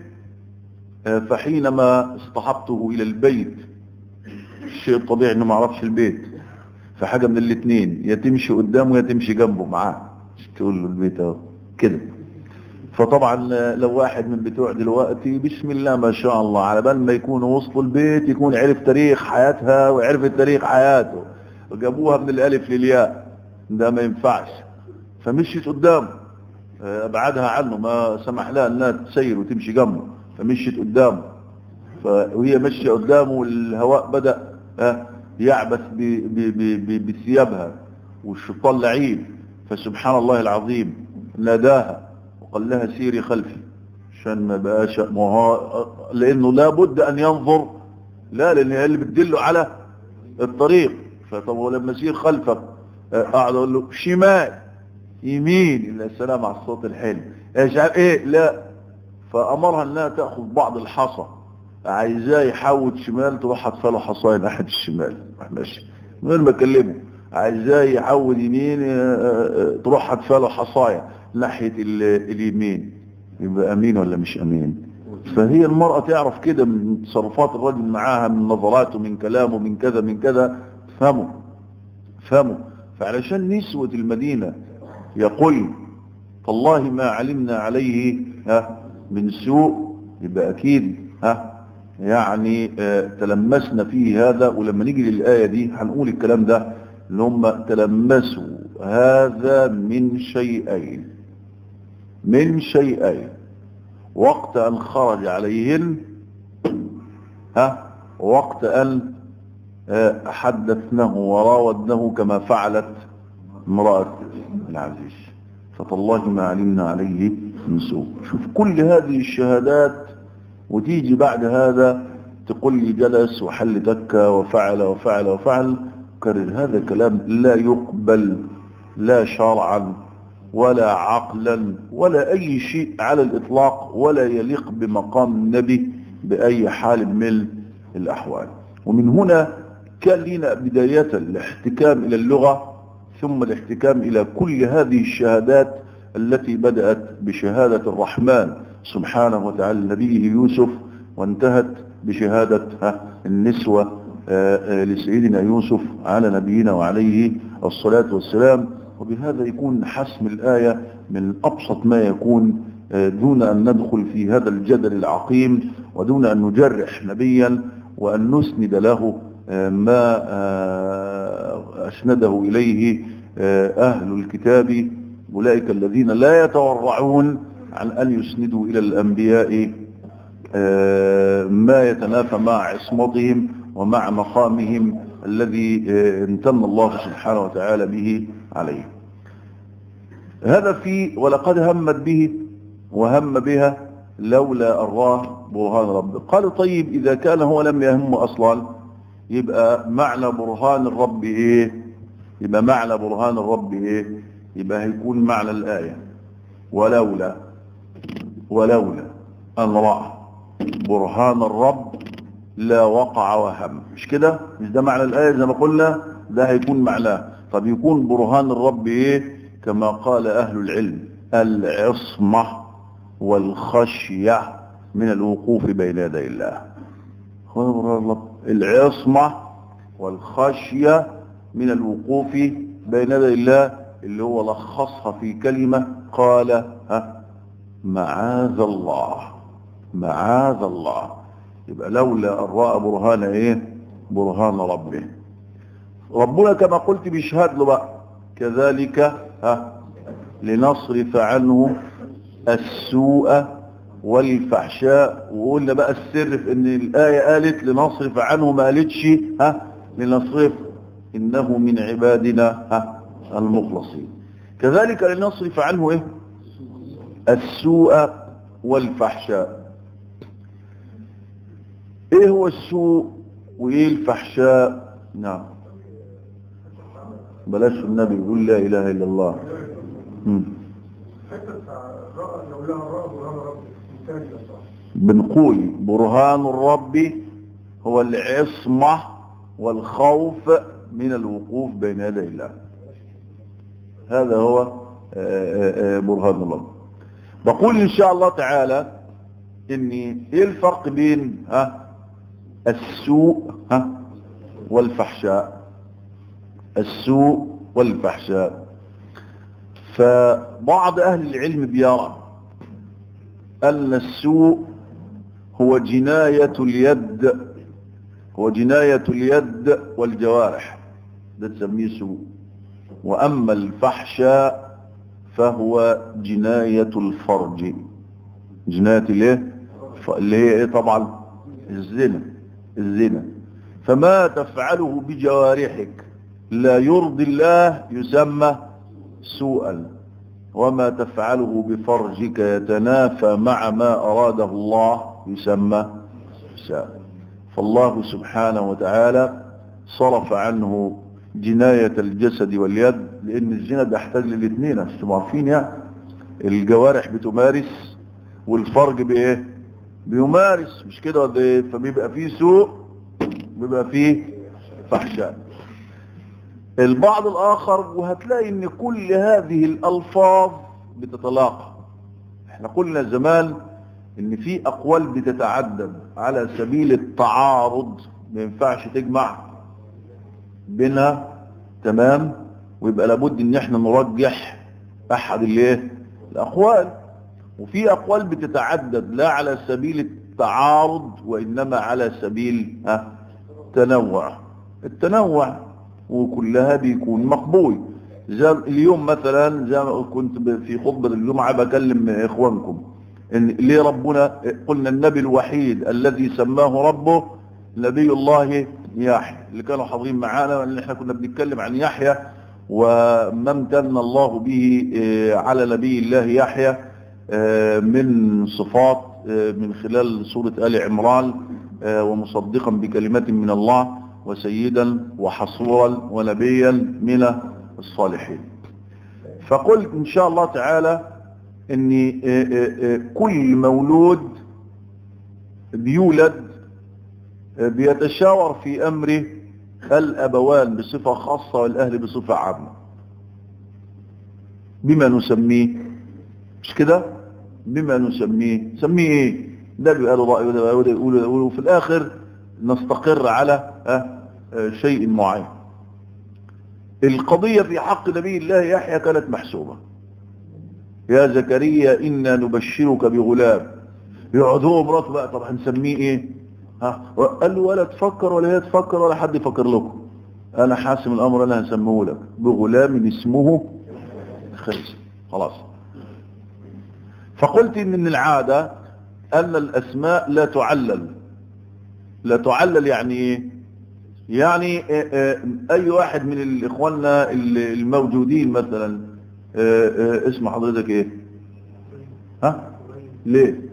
فحينما اصطحبته الى البيت الشيء الطبيعي انه ما عرفش البيت فحاجة من الاثنين يا تمشي قدامه يا تمشي جنبه معاه تقول له البيت اهو كده فطبعا لو واحد من بتوع دلوقتي بسم الله ما شاء الله على بال ما يكونوا وصلوا البيت يكون عرف تاريخ حياتها وعرف تاريخ حياته وجابوها من الالف للياء ده ما ينفعش فمشيت قدامه ابعدها عنه ما سمح لها انها تسير وتمشي جنبه فمشيت قدامه وهي ماشيه قدامه والهواء بدا يعبث بثيابها والشيطان لعين فسبحان الله العظيم ناداها وقال لها سيري خلفي عشان ما بقاش لانه لابد ان ينظر لا لان هي اللي بتدله على الطريق فطب لما سير خلفك اقعد اقول له شمال يمين الا السلام على الصوت الحلو ايش ايه لا فامرها انها تاخذ بعض الحصى عايزاه يحود شمال تروح حاطه له حصايه ناحيه الشمال ماشي من غير ما اكلمه عايزاه يحود يمين تروح حاطه له حصايه ناحيه اليمين يبقى امين ولا مش امين فهي المرأة تعرف كده من تصرفات الرجل معاها من نظراته من كلامه من كذا من كذا فهموا فهموا فعلشان نسوة المدينة يقول والله ما علمنا عليه ها من سوء يبقى اكيد ها يعني اه تلمسنا فيه هذا ولما نيجي للآية دي هنقول الكلام ده ان هم تلمسوا هذا من شيئين من شيئين وقت ان خرج عليهن ها وقت ان اه حدثناه وراودنه كما فعلت امرأة العزيز فتالله ما علمنا عليه من سوء شوف كل هذه الشهادات وتيجي بعد هذا تقول لي جلس وحل دكة وفعل وفعل وفعل كرر هذا كلام لا يقبل لا شرعا ولا عقلا ولا أي شيء على الإطلاق ولا يليق بمقام النبي بأي حال من الأحوال ومن هنا كان لنا بداية الاحتكام إلى اللغة ثم الاحتكام إلى كل هذه الشهادات التي بدأت بشهادة الرحمن سبحانه وتعالى نبيه يوسف وانتهت بشهادة النسوة لسيدنا يوسف على نبينا وعليه الصلاة والسلام وبهذا يكون حسم الآية من أبسط ما يكون دون أن ندخل في هذا الجدل العقيم ودون أن نجرح نبيا وأن نسند له ما أسنده إليه أهل الكتاب أولئك الذين لا يتورعون عن أن يسندوا إلى الأنبياء ما يتنافى مع عصمتهم ومع مقامهم الذي امتن الله سبحانه وتعالى به عليه هذا في ولقد همت به وهم بها لولا أراه برهان رب قالوا طيب إذا كان هو لم يهم أصلا يبقى معنى برهان الرب إيه يبقى معنى برهان الرب إيه يبقى هيكون معنى الآية ولولا ولولا أن رأى برهان الرب لا وقع وهم مش كده مش ده معنى الآية زي ما قلنا ده هيكون معناه طب يكون برهان الرب ايه كما قال أهل العلم العصمة والخشية من الوقوف بين يدي الله العصمة والخشية من الوقوف بين يدي الله اللي هو لخصها في كلمة قال ها معاذ الله معاذ الله يبقى لولا أن رأى برهان ايه برهان ربه ربنا كما قلت بيشهد له بقى كذلك ها لنصرف عنه السوء والفحشاء وقلنا بقى السر في ان الآية قالت لنصرف عنه ما قالتش ها لنصرف انه من عبادنا ها المخلصين كذلك لنصرف عنه ايه السوء والفحشاء ايه هو السوء وايه الفحشاء نعم بلاش النبي يقول لا اله الا الله مم. حتى الرأى لو لها الرأى برهان ربي انتهت يا صاحبي بنقول برهان الرب هو العصمة والخوف من الوقوف بين يدي الله هذا هو آه، آه، آه، برهان الرب بقول إن شاء الله تعالى إن إيه الفرق بين ها السوء ها والفحشاء السوء والفحشاء فبعض أهل العلم بيرى أن السوء هو جناية اليد هو جناية اليد والجوارح ده تسميه سوء وأما الفحشاء فهو جناية الفرج جناية الايه ف- اللي هي ايه طبعا الزنا الزنا فما تفعله بجوارحك لا يرضي الله يسمى سوءا وما تفعله بفرجك يتنافى مع ما أراده الله يسمى فساء فالله سبحانه وتعالى صرف عنه جناية الجسد واليد لأن الزنا بيحتاج للاثنين انتم عارفين يعني الجوارح بتمارس والفرج بإيه بيمارس مش كده ولا إيه؟ فبيبقى فيه سوء بيبقى فيه فحشاء البعض الآخر وهتلاقي ان كل هذه الألفاظ بتتلاقى احنا قلنا زمان ان في أقوال بتتعدد على سبيل التعارض ما ينفعش تجمع بينها تمام ويبقى لابد ان احنا نرجح احد الايه الاقوال وفي اقوال بتتعدد لا على سبيل التعارض وانما على سبيل ها تنوع التنوع وكلها بيكون مقبول زي اليوم مثلا زي ما كنت ب- في خطبة الجمعة بكلم اخوانكم ان ليه ربنا قلنا النبي الوحيد الذي سماه ربه نبي الله يحيى اللي كانوا حاضرين معانا اللي احنا كنا بنتكلم عن يحيى وما امتن الله به آه، على نبي الله يحيى آه، من صفات آه، من خلال سورة آل عمران آه، ومصدقا بكلمات من الله وسيدا وحصورا ونبيا من الصالحين فقلت إن شاء الله تعالى أن آه، آه، آه، كل مولود بيولد آه، بيتشاور في أمره الأبوان بصفة خاصة والأهل بصفة عامة بما نسميه مش كده بما نسميه نسميه ايه ده بيبقى له رأي وده وده يقول وده يقول وفي الآخر نستقر على آه، آه، شيء معين القضية في حق نبي الله يحيى كانت محسوبة يا زكريا إنا نبشرك بغلام يقعد هو ومراته بقى طب هنسميه ايه ها قال له ولا تفكر ولا هي تفكر ولا حد يفكر لكم انا حاسم الامر انا هسميه لك بغلام اسمه خلص خلاص فقلت ان من العادة ان الاسماء لا تعلل لا تعلل يعني ايه يعني آه، آه، اي واحد من الاخواننا الموجودين مثلا آه، آه، اسم حضرتك ايه ها ليه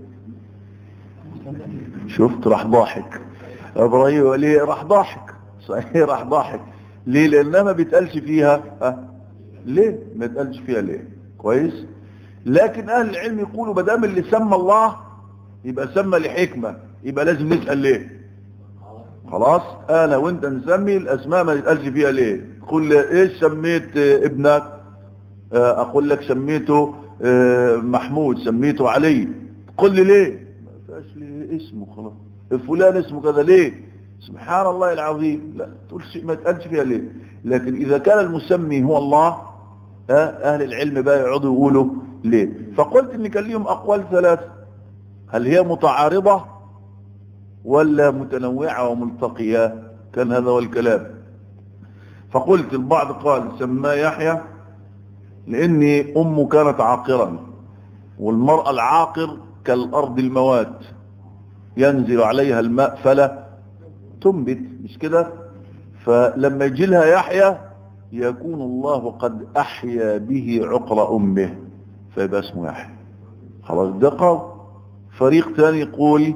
شفت راح ضاحك ابراهيم ليه راح ضاحك صحيح راح ضاحك ليه لانها ما بيتقالش فيها ها ليه ما بيتقالش فيها ليه كويس لكن اهل العلم يقولوا ما دام اللي سمى الله يبقى سمى لحكمه يبقى لازم نسال ليه خلاص انا وانت نسمي الاسماء ما يتقالش فيها ليه قل لي ايش سميت آه، ابنك آه، اقول لك سميته آه، محمود سميته علي قل لي ليه ما فيهاش ليه اسمه خلاص فلان اسمه كذا ليه سبحان الله العظيم لا تقول شيء ما تقالش فيها ليه لكن اذا كان المسمي هو الله ها، اهل العلم بقى يقعدوا يقولوا ليه فقلت ان كان ليهم اقوال ثلاثه هل هي متعارضه ولا متنوعه وملتقيه كان هذا هو الكلام فقلت البعض قال سماه يحيى لان امه كانت عاقرا والمرأة العاقر كالارض الموات ينزل عليها الماء فلا تنبت مش كده فلما يجي لها يحيى يكون الله قد احيا به عقر امه فيبقى اسمه يحيى خلاص ده قول فريق ثاني يقول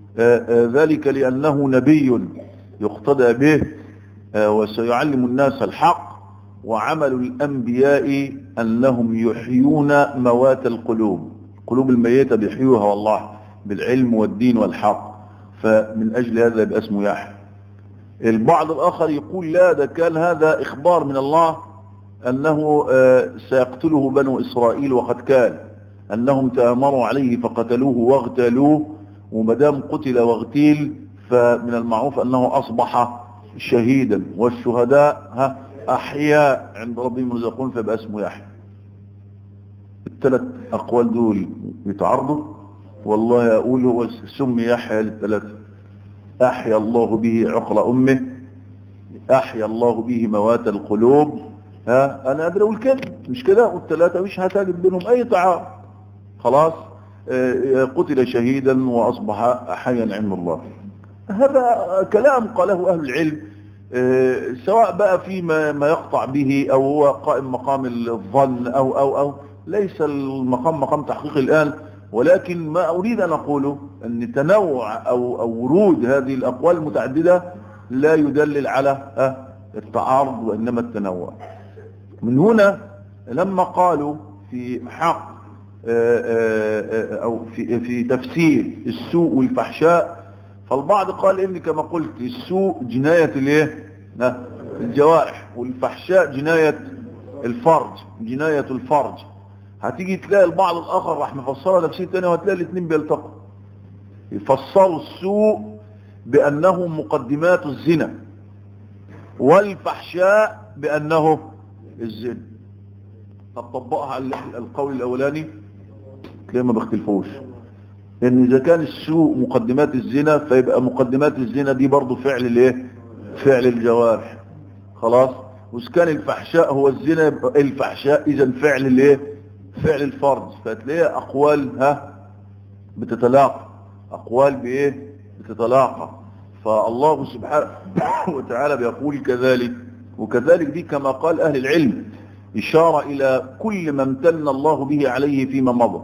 آه، آه، ذلك لأنه نبي يقتدى به آه، وسيعلم الناس الحق وعمل الأنبياء أنهم يحيون موات القلوب قلوب الميتة بيحيوها والله بالعلم والدين والحق فمن أجل هذا يبقى اسمه يحيى البعض الآخر يقول لا ده كان هذا إخبار من الله أنه آه، سيقتله بنو إسرائيل وقد كان أنهم تآمروا عليه فقتلوه واغتالوه ومدام قتل واغتيل فمن المعروف أنه أصبح شهيدا والشهداء ها أحياء عند ربهم يرزقون فيبقى اسمه يحيى الثلاث أقوال دول يتعارضوا والله أقول هو سمي يحيى للثلاثة أحيا الله به عقر أمه أحيا الله به موات القلوب ها أنا أدري أقول كده مش كده والثلاثة مش هتجد بينهم أي تعارض خلاص آه، قتل شهيدا وأصبح حيا عند الله هذا كلام قاله أهل العلم آه، سواء بقى في ما, ما يقطع به أو هو قائم مقام الظن أو أو أو ليس المقام مقام تحقيق الآن ولكن ما أريد أن أقوله أن تنوع أو, أو ورود هذه الأقوال المتعددة لا يدلل على آه، التعارض وإنما التنوع من هنا لما قالوا في حق آه، آه، آه، أو في, في تفسير السوء والفحشاء فالبعض قال إن كما قلت السوء جناية الايه آه، الجوارح والفحشاء جناية الفرج جناية الفرج هتيجي تلاقي البعض الآخر راح مفسرها تفسير تاني وهتلاقي الاثنين بيلتقوا يفسروا السوء بأنه مقدمات الزنا والفحشاء بأنه الزنا هتطبقها على القول الأولاني تلاقي ما بيختلفوش لأن إذا كان السوء مقدمات الزنا فيبقى مقدمات الزنا دي برضو فعل الايه فعل الجوارح خلاص وإذا كان الفحشاء هو الزنا يبقى الفحشاء إذا فعل الايه فعل الفرج فتلاقي أقوال ها بتتلاقى أقوال بإيه بتتلاقى فالله سبحانه وتعالى بيقول كذلك وكذلك دي كما قال أهل العلم إشارة إلى كل ما امتن الله به عليه فيما مضى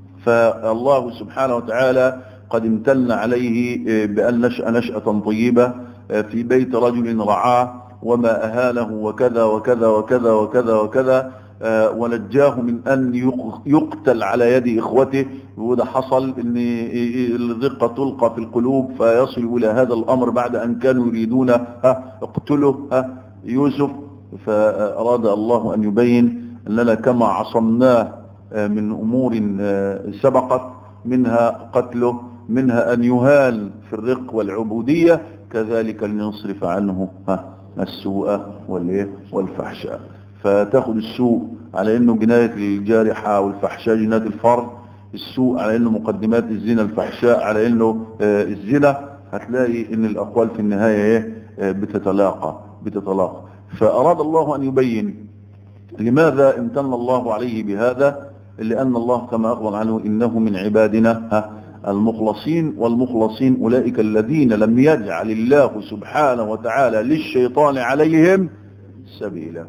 فالله سبحانه وتعالى قد امتن عليه بأن نشأ نشأة طيبة في بيت رجل رعاه وما أهانه وكذا وكذا وكذا وكذا وكذا ونجاه من أن يقتل على يد إخوته وده حصل أن الرقة تلقى في القلوب فيصل إلى هذا الأمر بعد أن كانوا يريدون ها اقتلوا ها يوسف فأراد الله أن يبين أننا كما عصمناه من أمور سبقت منها قتله منها أن يهان في الرق والعبودية كذلك لنصرف عنه ها السوء والفحشاء فتاخد السوء على انه جناية الجارحة والفحشاء جناية الفرد السوء على انه مقدمات الزنا الفحشاء على انه آه الزنا هتلاقي ان الاقوال في النهاية ايه آه بتتلاقى بتتلاقى فاراد الله ان يبين لماذا امتن الله عليه بهذا لان الله كما اخبر عنه انه من عبادنا ها المخلصين والمخلصين اولئك الذين لم يجعل الله سبحانه وتعالى للشيطان عليهم سبيلا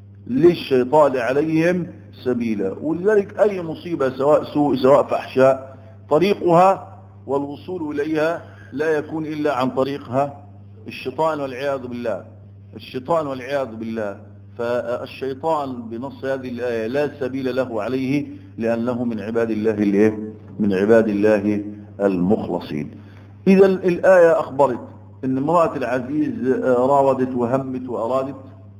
للشيطان عليهم سبيلا ولذلك أي مصيبة سواء سوء سواء فحشاء طريقها والوصول إليها لا يكون إلا عن طريقها الشيطان والعياذ بالله الشيطان والعياذ بالله فالشيطان بنص هذه الآية لا سبيل له عليه لأنه من عباد الله الايه من عباد الله المخلصين إذا الآية أخبرت أن امرأة العزيز راودت وهمت وأرادت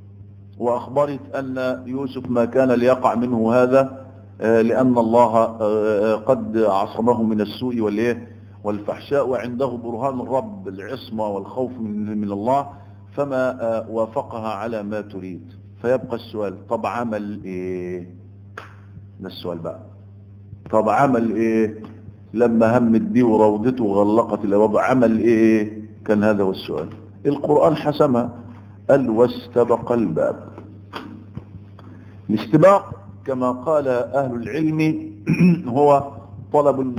وأخبرت أن يوسف ما كان ليقع منه هذا لأن الله قد عصمه من السوء والإيه والفحشاء وعنده برهان الرب العصمة والخوف من الله فما وافقها على ما تريد فيبقى السؤال طب عمل إيه ده السؤال بقى طب عمل إيه لما همت بيه وروضته وغلقت الأبواب عمل إيه كان هذا هو السؤال القرآن حسمها قال واستبق الباب الاستباق كما قال أهل العلم هو طلب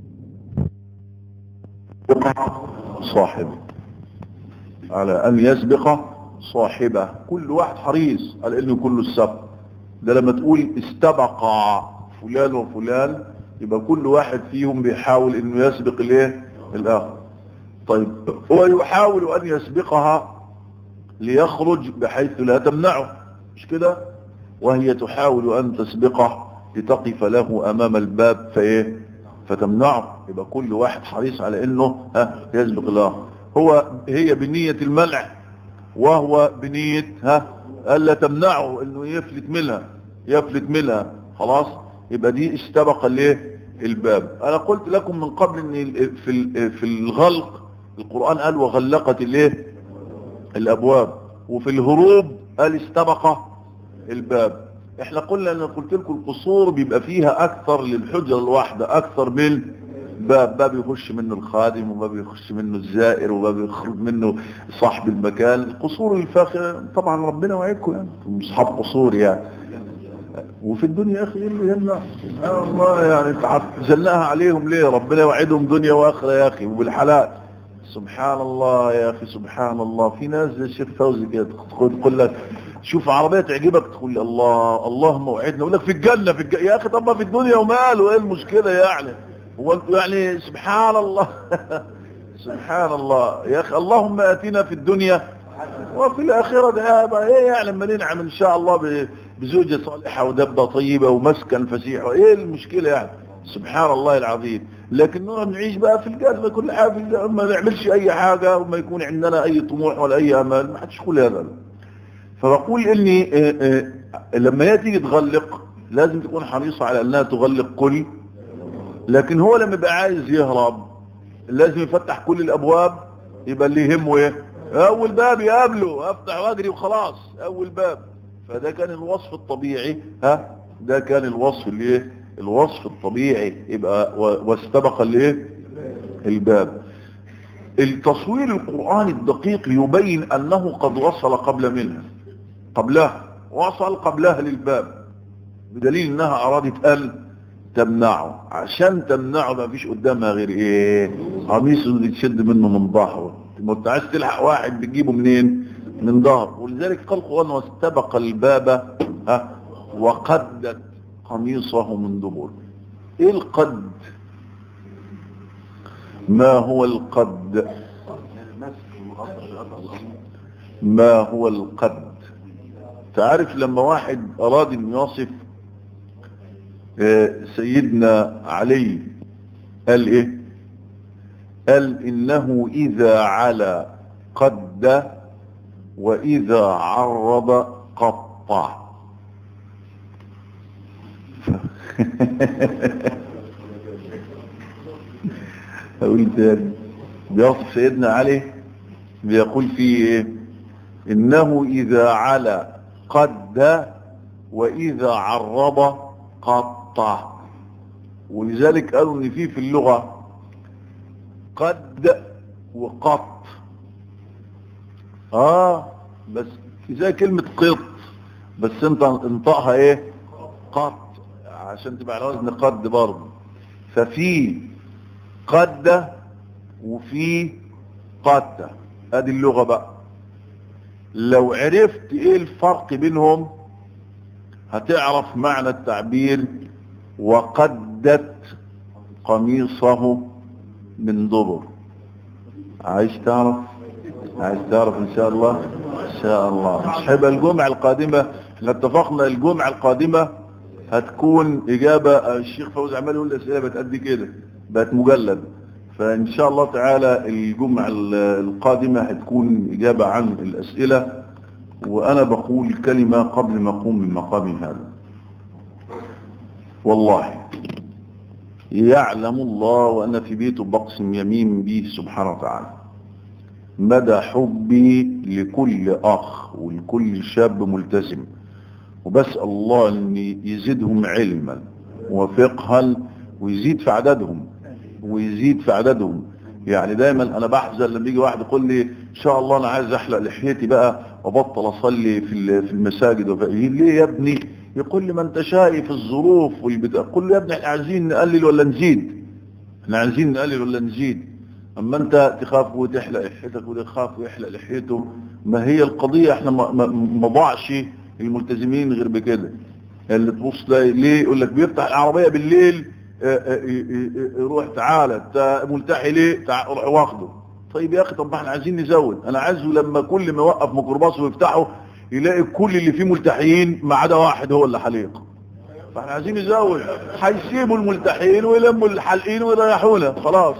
صاحبه على أن يسبق صاحبه كل واحد حريص على أنه كله السبق ده لما تقول استبق فلان وفلان يبقى كل واحد فيهم بيحاول أنه يسبق الايه الآخر طيب ويحاول ان يسبقها ليخرج بحيث لا تمنعه مش كده وهي تحاول ان تسبقه لتقف له امام الباب فايه فتمنعه يبقى كل واحد حريص على انه ها يسبق الله هو هي بنية المنع وهو بنية ها الا تمنعه انه يفلت منها يفلت منها خلاص يبقى دي استبق الايه الباب انا قلت لكم من قبل ان في في الغلق القرآن قال وغلقت الايه الابواب وفي الهروب قال استبق الباب احنا قلنا انا قلت لكم القصور بيبقى فيها اكثر للحجرة الواحدة اكثر من باب باب يخش منه الخادم وباب يخش منه الزائر وباب يخرج منه صاحب المكان القصور الفاخرة طبعا ربنا وعدكم يعني اصحاب قصور يعني وفي الدنيا يا اخي ايه اللي يمنع سبحان الله يعني انت زلناها عليهم ليه ربنا يوعدهم دنيا واخره يا اخي وبالحلال سبحان الله يا اخي سبحان الله في ناس زي الشيخ فوزي كده تقول لك شوف عربيه تعجبك تقول لي الله اللهم وعدنا يقول لك في الجنه في الجنة. يا اخي طب ما في الدنيا وماله ايه المشكله يعني هو انتوا يعني سبحان الله سبحان الله يا اخي اللهم اتنا في الدنيا وفي الاخره ده بقى ايه يعني لما ننعم ان شاء الله بزوجه صالحه ودبه طيبه ومسكن فسيح ايه المشكله يعني سبحان الله العظيم لكن نقعد نعيش بقى في الجنة كل حاجة في الجنة ما نعملش اي حاجة وما يكون عندنا اي طموح ولا اي امال ما حدش يقول هذا فبقول اني اه اه لما هي تيجي تغلق لازم تكون حريصة على انها تغلق كل لكن هو لما يبقى عايز يهرب لازم يفتح كل الابواب يبقى اللي يهمه ايه اول باب يقابله افتح واجري وخلاص اول باب فده كان الوصف الطبيعي ها ده كان الوصف اللي ايه الوصف الطبيعي يبقى واستبق الايه الباب التصوير القرآني الدقيق يبين انه قد وصل قبل منها قبلها وصل قبلها للباب بدليل انها ارادت ان تمنعه عشان تمنعه ما فيش قدامها غير ايه قميص اللي تشد منه من ظهره ما انت عايز تلحق واحد بتجيبه منين من ظهر ولذلك قال القرآن واستبق الباب ها وقدت قميصه من دبر ايه القد ما هو القد ما هو القد تعرف لما واحد اراد ان يصف سيدنا علي قال ايه قال انه اذا على قد واذا عرض قطع اقول تاني بيصف سيدنا علي بيقول فيه ايه انه اذا على قد واذا عرض قطع ولذلك قالوا ان في في اللغة قد وقط اه بس زي كلمة قط بس انت انطقها ايه قط عشان تبقى على وزن قد برضه ففي قد وفي قد ادي اللغة بقى لو عرفت ايه الفرق بينهم هتعرف معنى التعبير وقدت قميصه من ضبر عايز تعرف عايز تعرف ان شاء الله ان شاء الله مش هيبقى الجمعة القادمة احنا اتفقنا الجمعة القادمة هتكون اجابة الشيخ فوز عمال يقول الاسئلة بتأدي كده بقت مجلد فان شاء الله تعالى الجمعة القادمة هتكون اجابة عن الاسئلة وانا بقول كلمة قبل ما اقوم من مقامي هذا والله يعلم الله وانا في بيته بقسم يمين به سبحانه وتعالى مدى حبي لكل اخ ولكل شاب ملتزم وبسأل الله ان يزيدهم علما وفقها ويزيد في عددهم ويزيد في عددهم يعني دايما انا بحزن لما يجي واحد يقول لي ان شاء الله انا عايز احلق لحيتي بقى وبطل اصلي في في المساجد وفي ليه يا ابني يقول لي ما انت شايف الظروف والبتاع قول له يا ابني احنا عايزين نقلل ولا نزيد احنا عايزين نقلل ولا نزيد اما انت تخاف وتحلق لحيتك وده يخاف ويحلق لحيته ما هي القضية احنا ما ضاعش الملتزمين غير بكده اللي تبص ليه يقول لك بيفتح العربية بالليل روح تعالى انت ملتحي ليه تعال روح واخده طيب يا اخي طب ما احنا عايزين نزود انا عايزه لما كل ما يوقف ميكروباص ويفتحه يلاقي كل اللي فيه ملتحيين ما عدا واحد هو اللي حليق فاحنا عايزين نزود هيسيبوا الملتحيين ويلموا الحالقين ويريحونا خلاص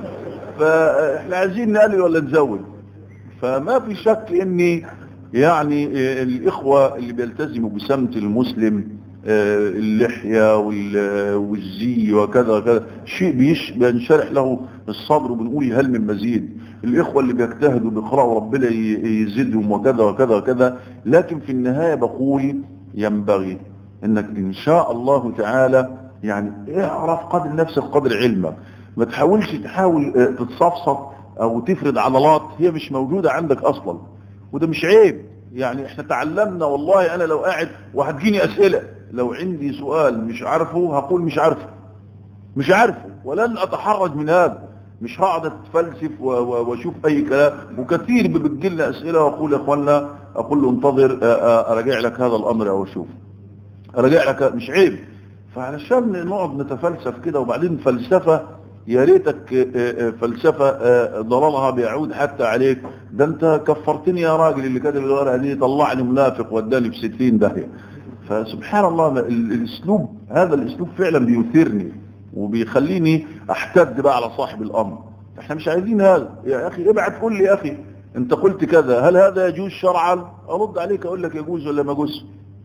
فاحنا عايزين نقلل ولا نزود فما في شك اني يعني الاخوة اللي بيلتزموا بسمت المسلم اللحية والزي وكذا وكذا شيء بيش بينشرح له الصدر وبنقول هل من مزيد الإخوة اللي بيجتهدوا بيقرأوا ربنا يزيدهم وكذا وكذا وكذا لكن في النهاية بقول ينبغي انك ان شاء الله تعالى يعني اعرف قدر نفسك قدر علمك ما تحاولش تحاول تتصفصف او تفرد عضلات هي مش موجودة عندك اصلا وده مش عيب يعني احنا تعلمنا والله انا لو قاعد وهتجيني اسئلة لو عندي سؤال مش عارفه هقول مش عارفه مش عارفه ولن اتحرج من هذا مش هقعد اتفلسف واشوف اي كلام وكثير بتجيلنا اسئله واقول يا اخوانا اقول له انتظر اراجع لك هذا الامر او اشوف اراجع لك مش عيب فعلشان نقعد نتفلسف كده وبعدين فلسفه يا ريتك فلسفه ضررها بيعود حتى عليك ده انت كفرتني يا راجل اللي كاتب الورقه دي طلعني منافق وداني في 60 داهيه فسبحان الله الاسلوب هذا الاسلوب فعلا بيثيرني وبيخليني احتد بقى على صاحب الامر احنا مش عايزين هذا يا اخي ابعت قول لي يا اخي انت قلت كذا هل هذا يجوز شرعا ارد عليك اقول لك يجوز ولا ما يجوز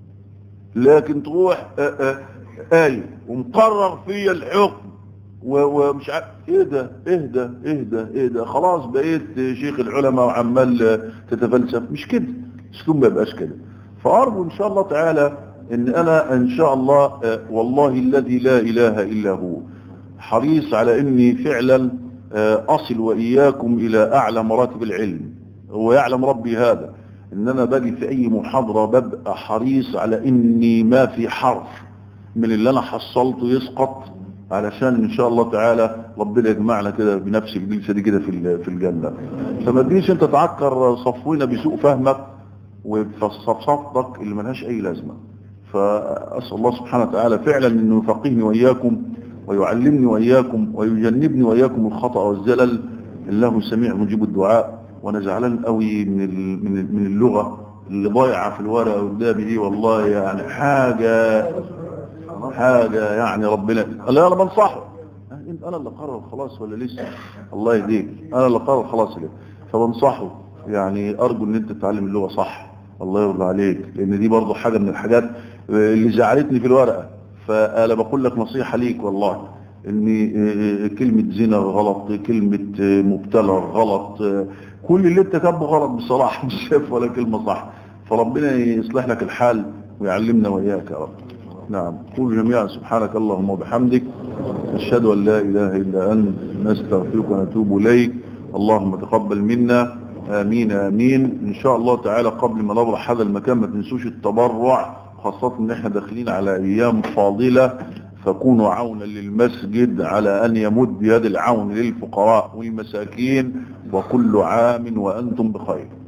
لكن تروح آية ومقرر فيا الحكم ومش عارف ايه ده اهدى اهدى اهدى خلاص بقيت شيخ العلماء وعمال تتفلسف مش كده اسلوب ما يبقاش كده فارجو ان شاء الله تعالى ان انا ان شاء الله والله الذي لا اله الا هو حريص على اني فعلا اصل واياكم الى اعلى مراتب العلم هو يعلم ربي هذا ان انا باجي في اي محاضرة ببقى حريص على اني ما في حرف من اللي انا حصلته يسقط علشان ان شاء الله تعالى ربنا يجمعنا كده بنفس الجلسة دي كده في في الجنة فما تجيش انت تعكر صفونا بسوء فهمك وتصفصفتك اللي ملهاش اي لازمة فاسأل الله سبحانه وتعالى فعلا انه يفقهني واياكم ويعلمني واياكم ويجنبني واياكم الخطأ والزلل الله سميع مجيب الدعاء وانا زعلان قوي من من اللغة اللي ضايعة في الورقة قدامي دي والله يعني حاجة حاجة يعني ربنا لا انا بنصحه انا اللي قرر خلاص ولا لسه الله يهديك انا اللي قرر خلاص ليه فبنصحه يعني ارجو ان انت تتعلم اللغة صح الله يرضى عليك لان دي برضو حاجة من الحاجات اللي زعلتني في الورقة فانا بقول لك نصيحة ليك والله ان كلمة زنا غلط كلمة مبتلى غلط كل اللي انت كاتبه غلط بصراحة مش شايف ولا كلمة صح فربنا يصلح لك الحال ويعلمنا وإياك يا رب نعم قول جميعا سبحانك اللهم وبحمدك نشهد أن لا إله إلا أنت نستغفرك ونتوب إليك اللهم تقبل منا آمين آمين إن شاء الله تعالى قبل ما نبرح هذا المكان ما تنسوش التبرع خاصة إن إحنا داخلين على أيام فاضلة فكونوا عونا للمسجد على أن يمد يد العون للفقراء والمساكين وكل عام وأنتم بخير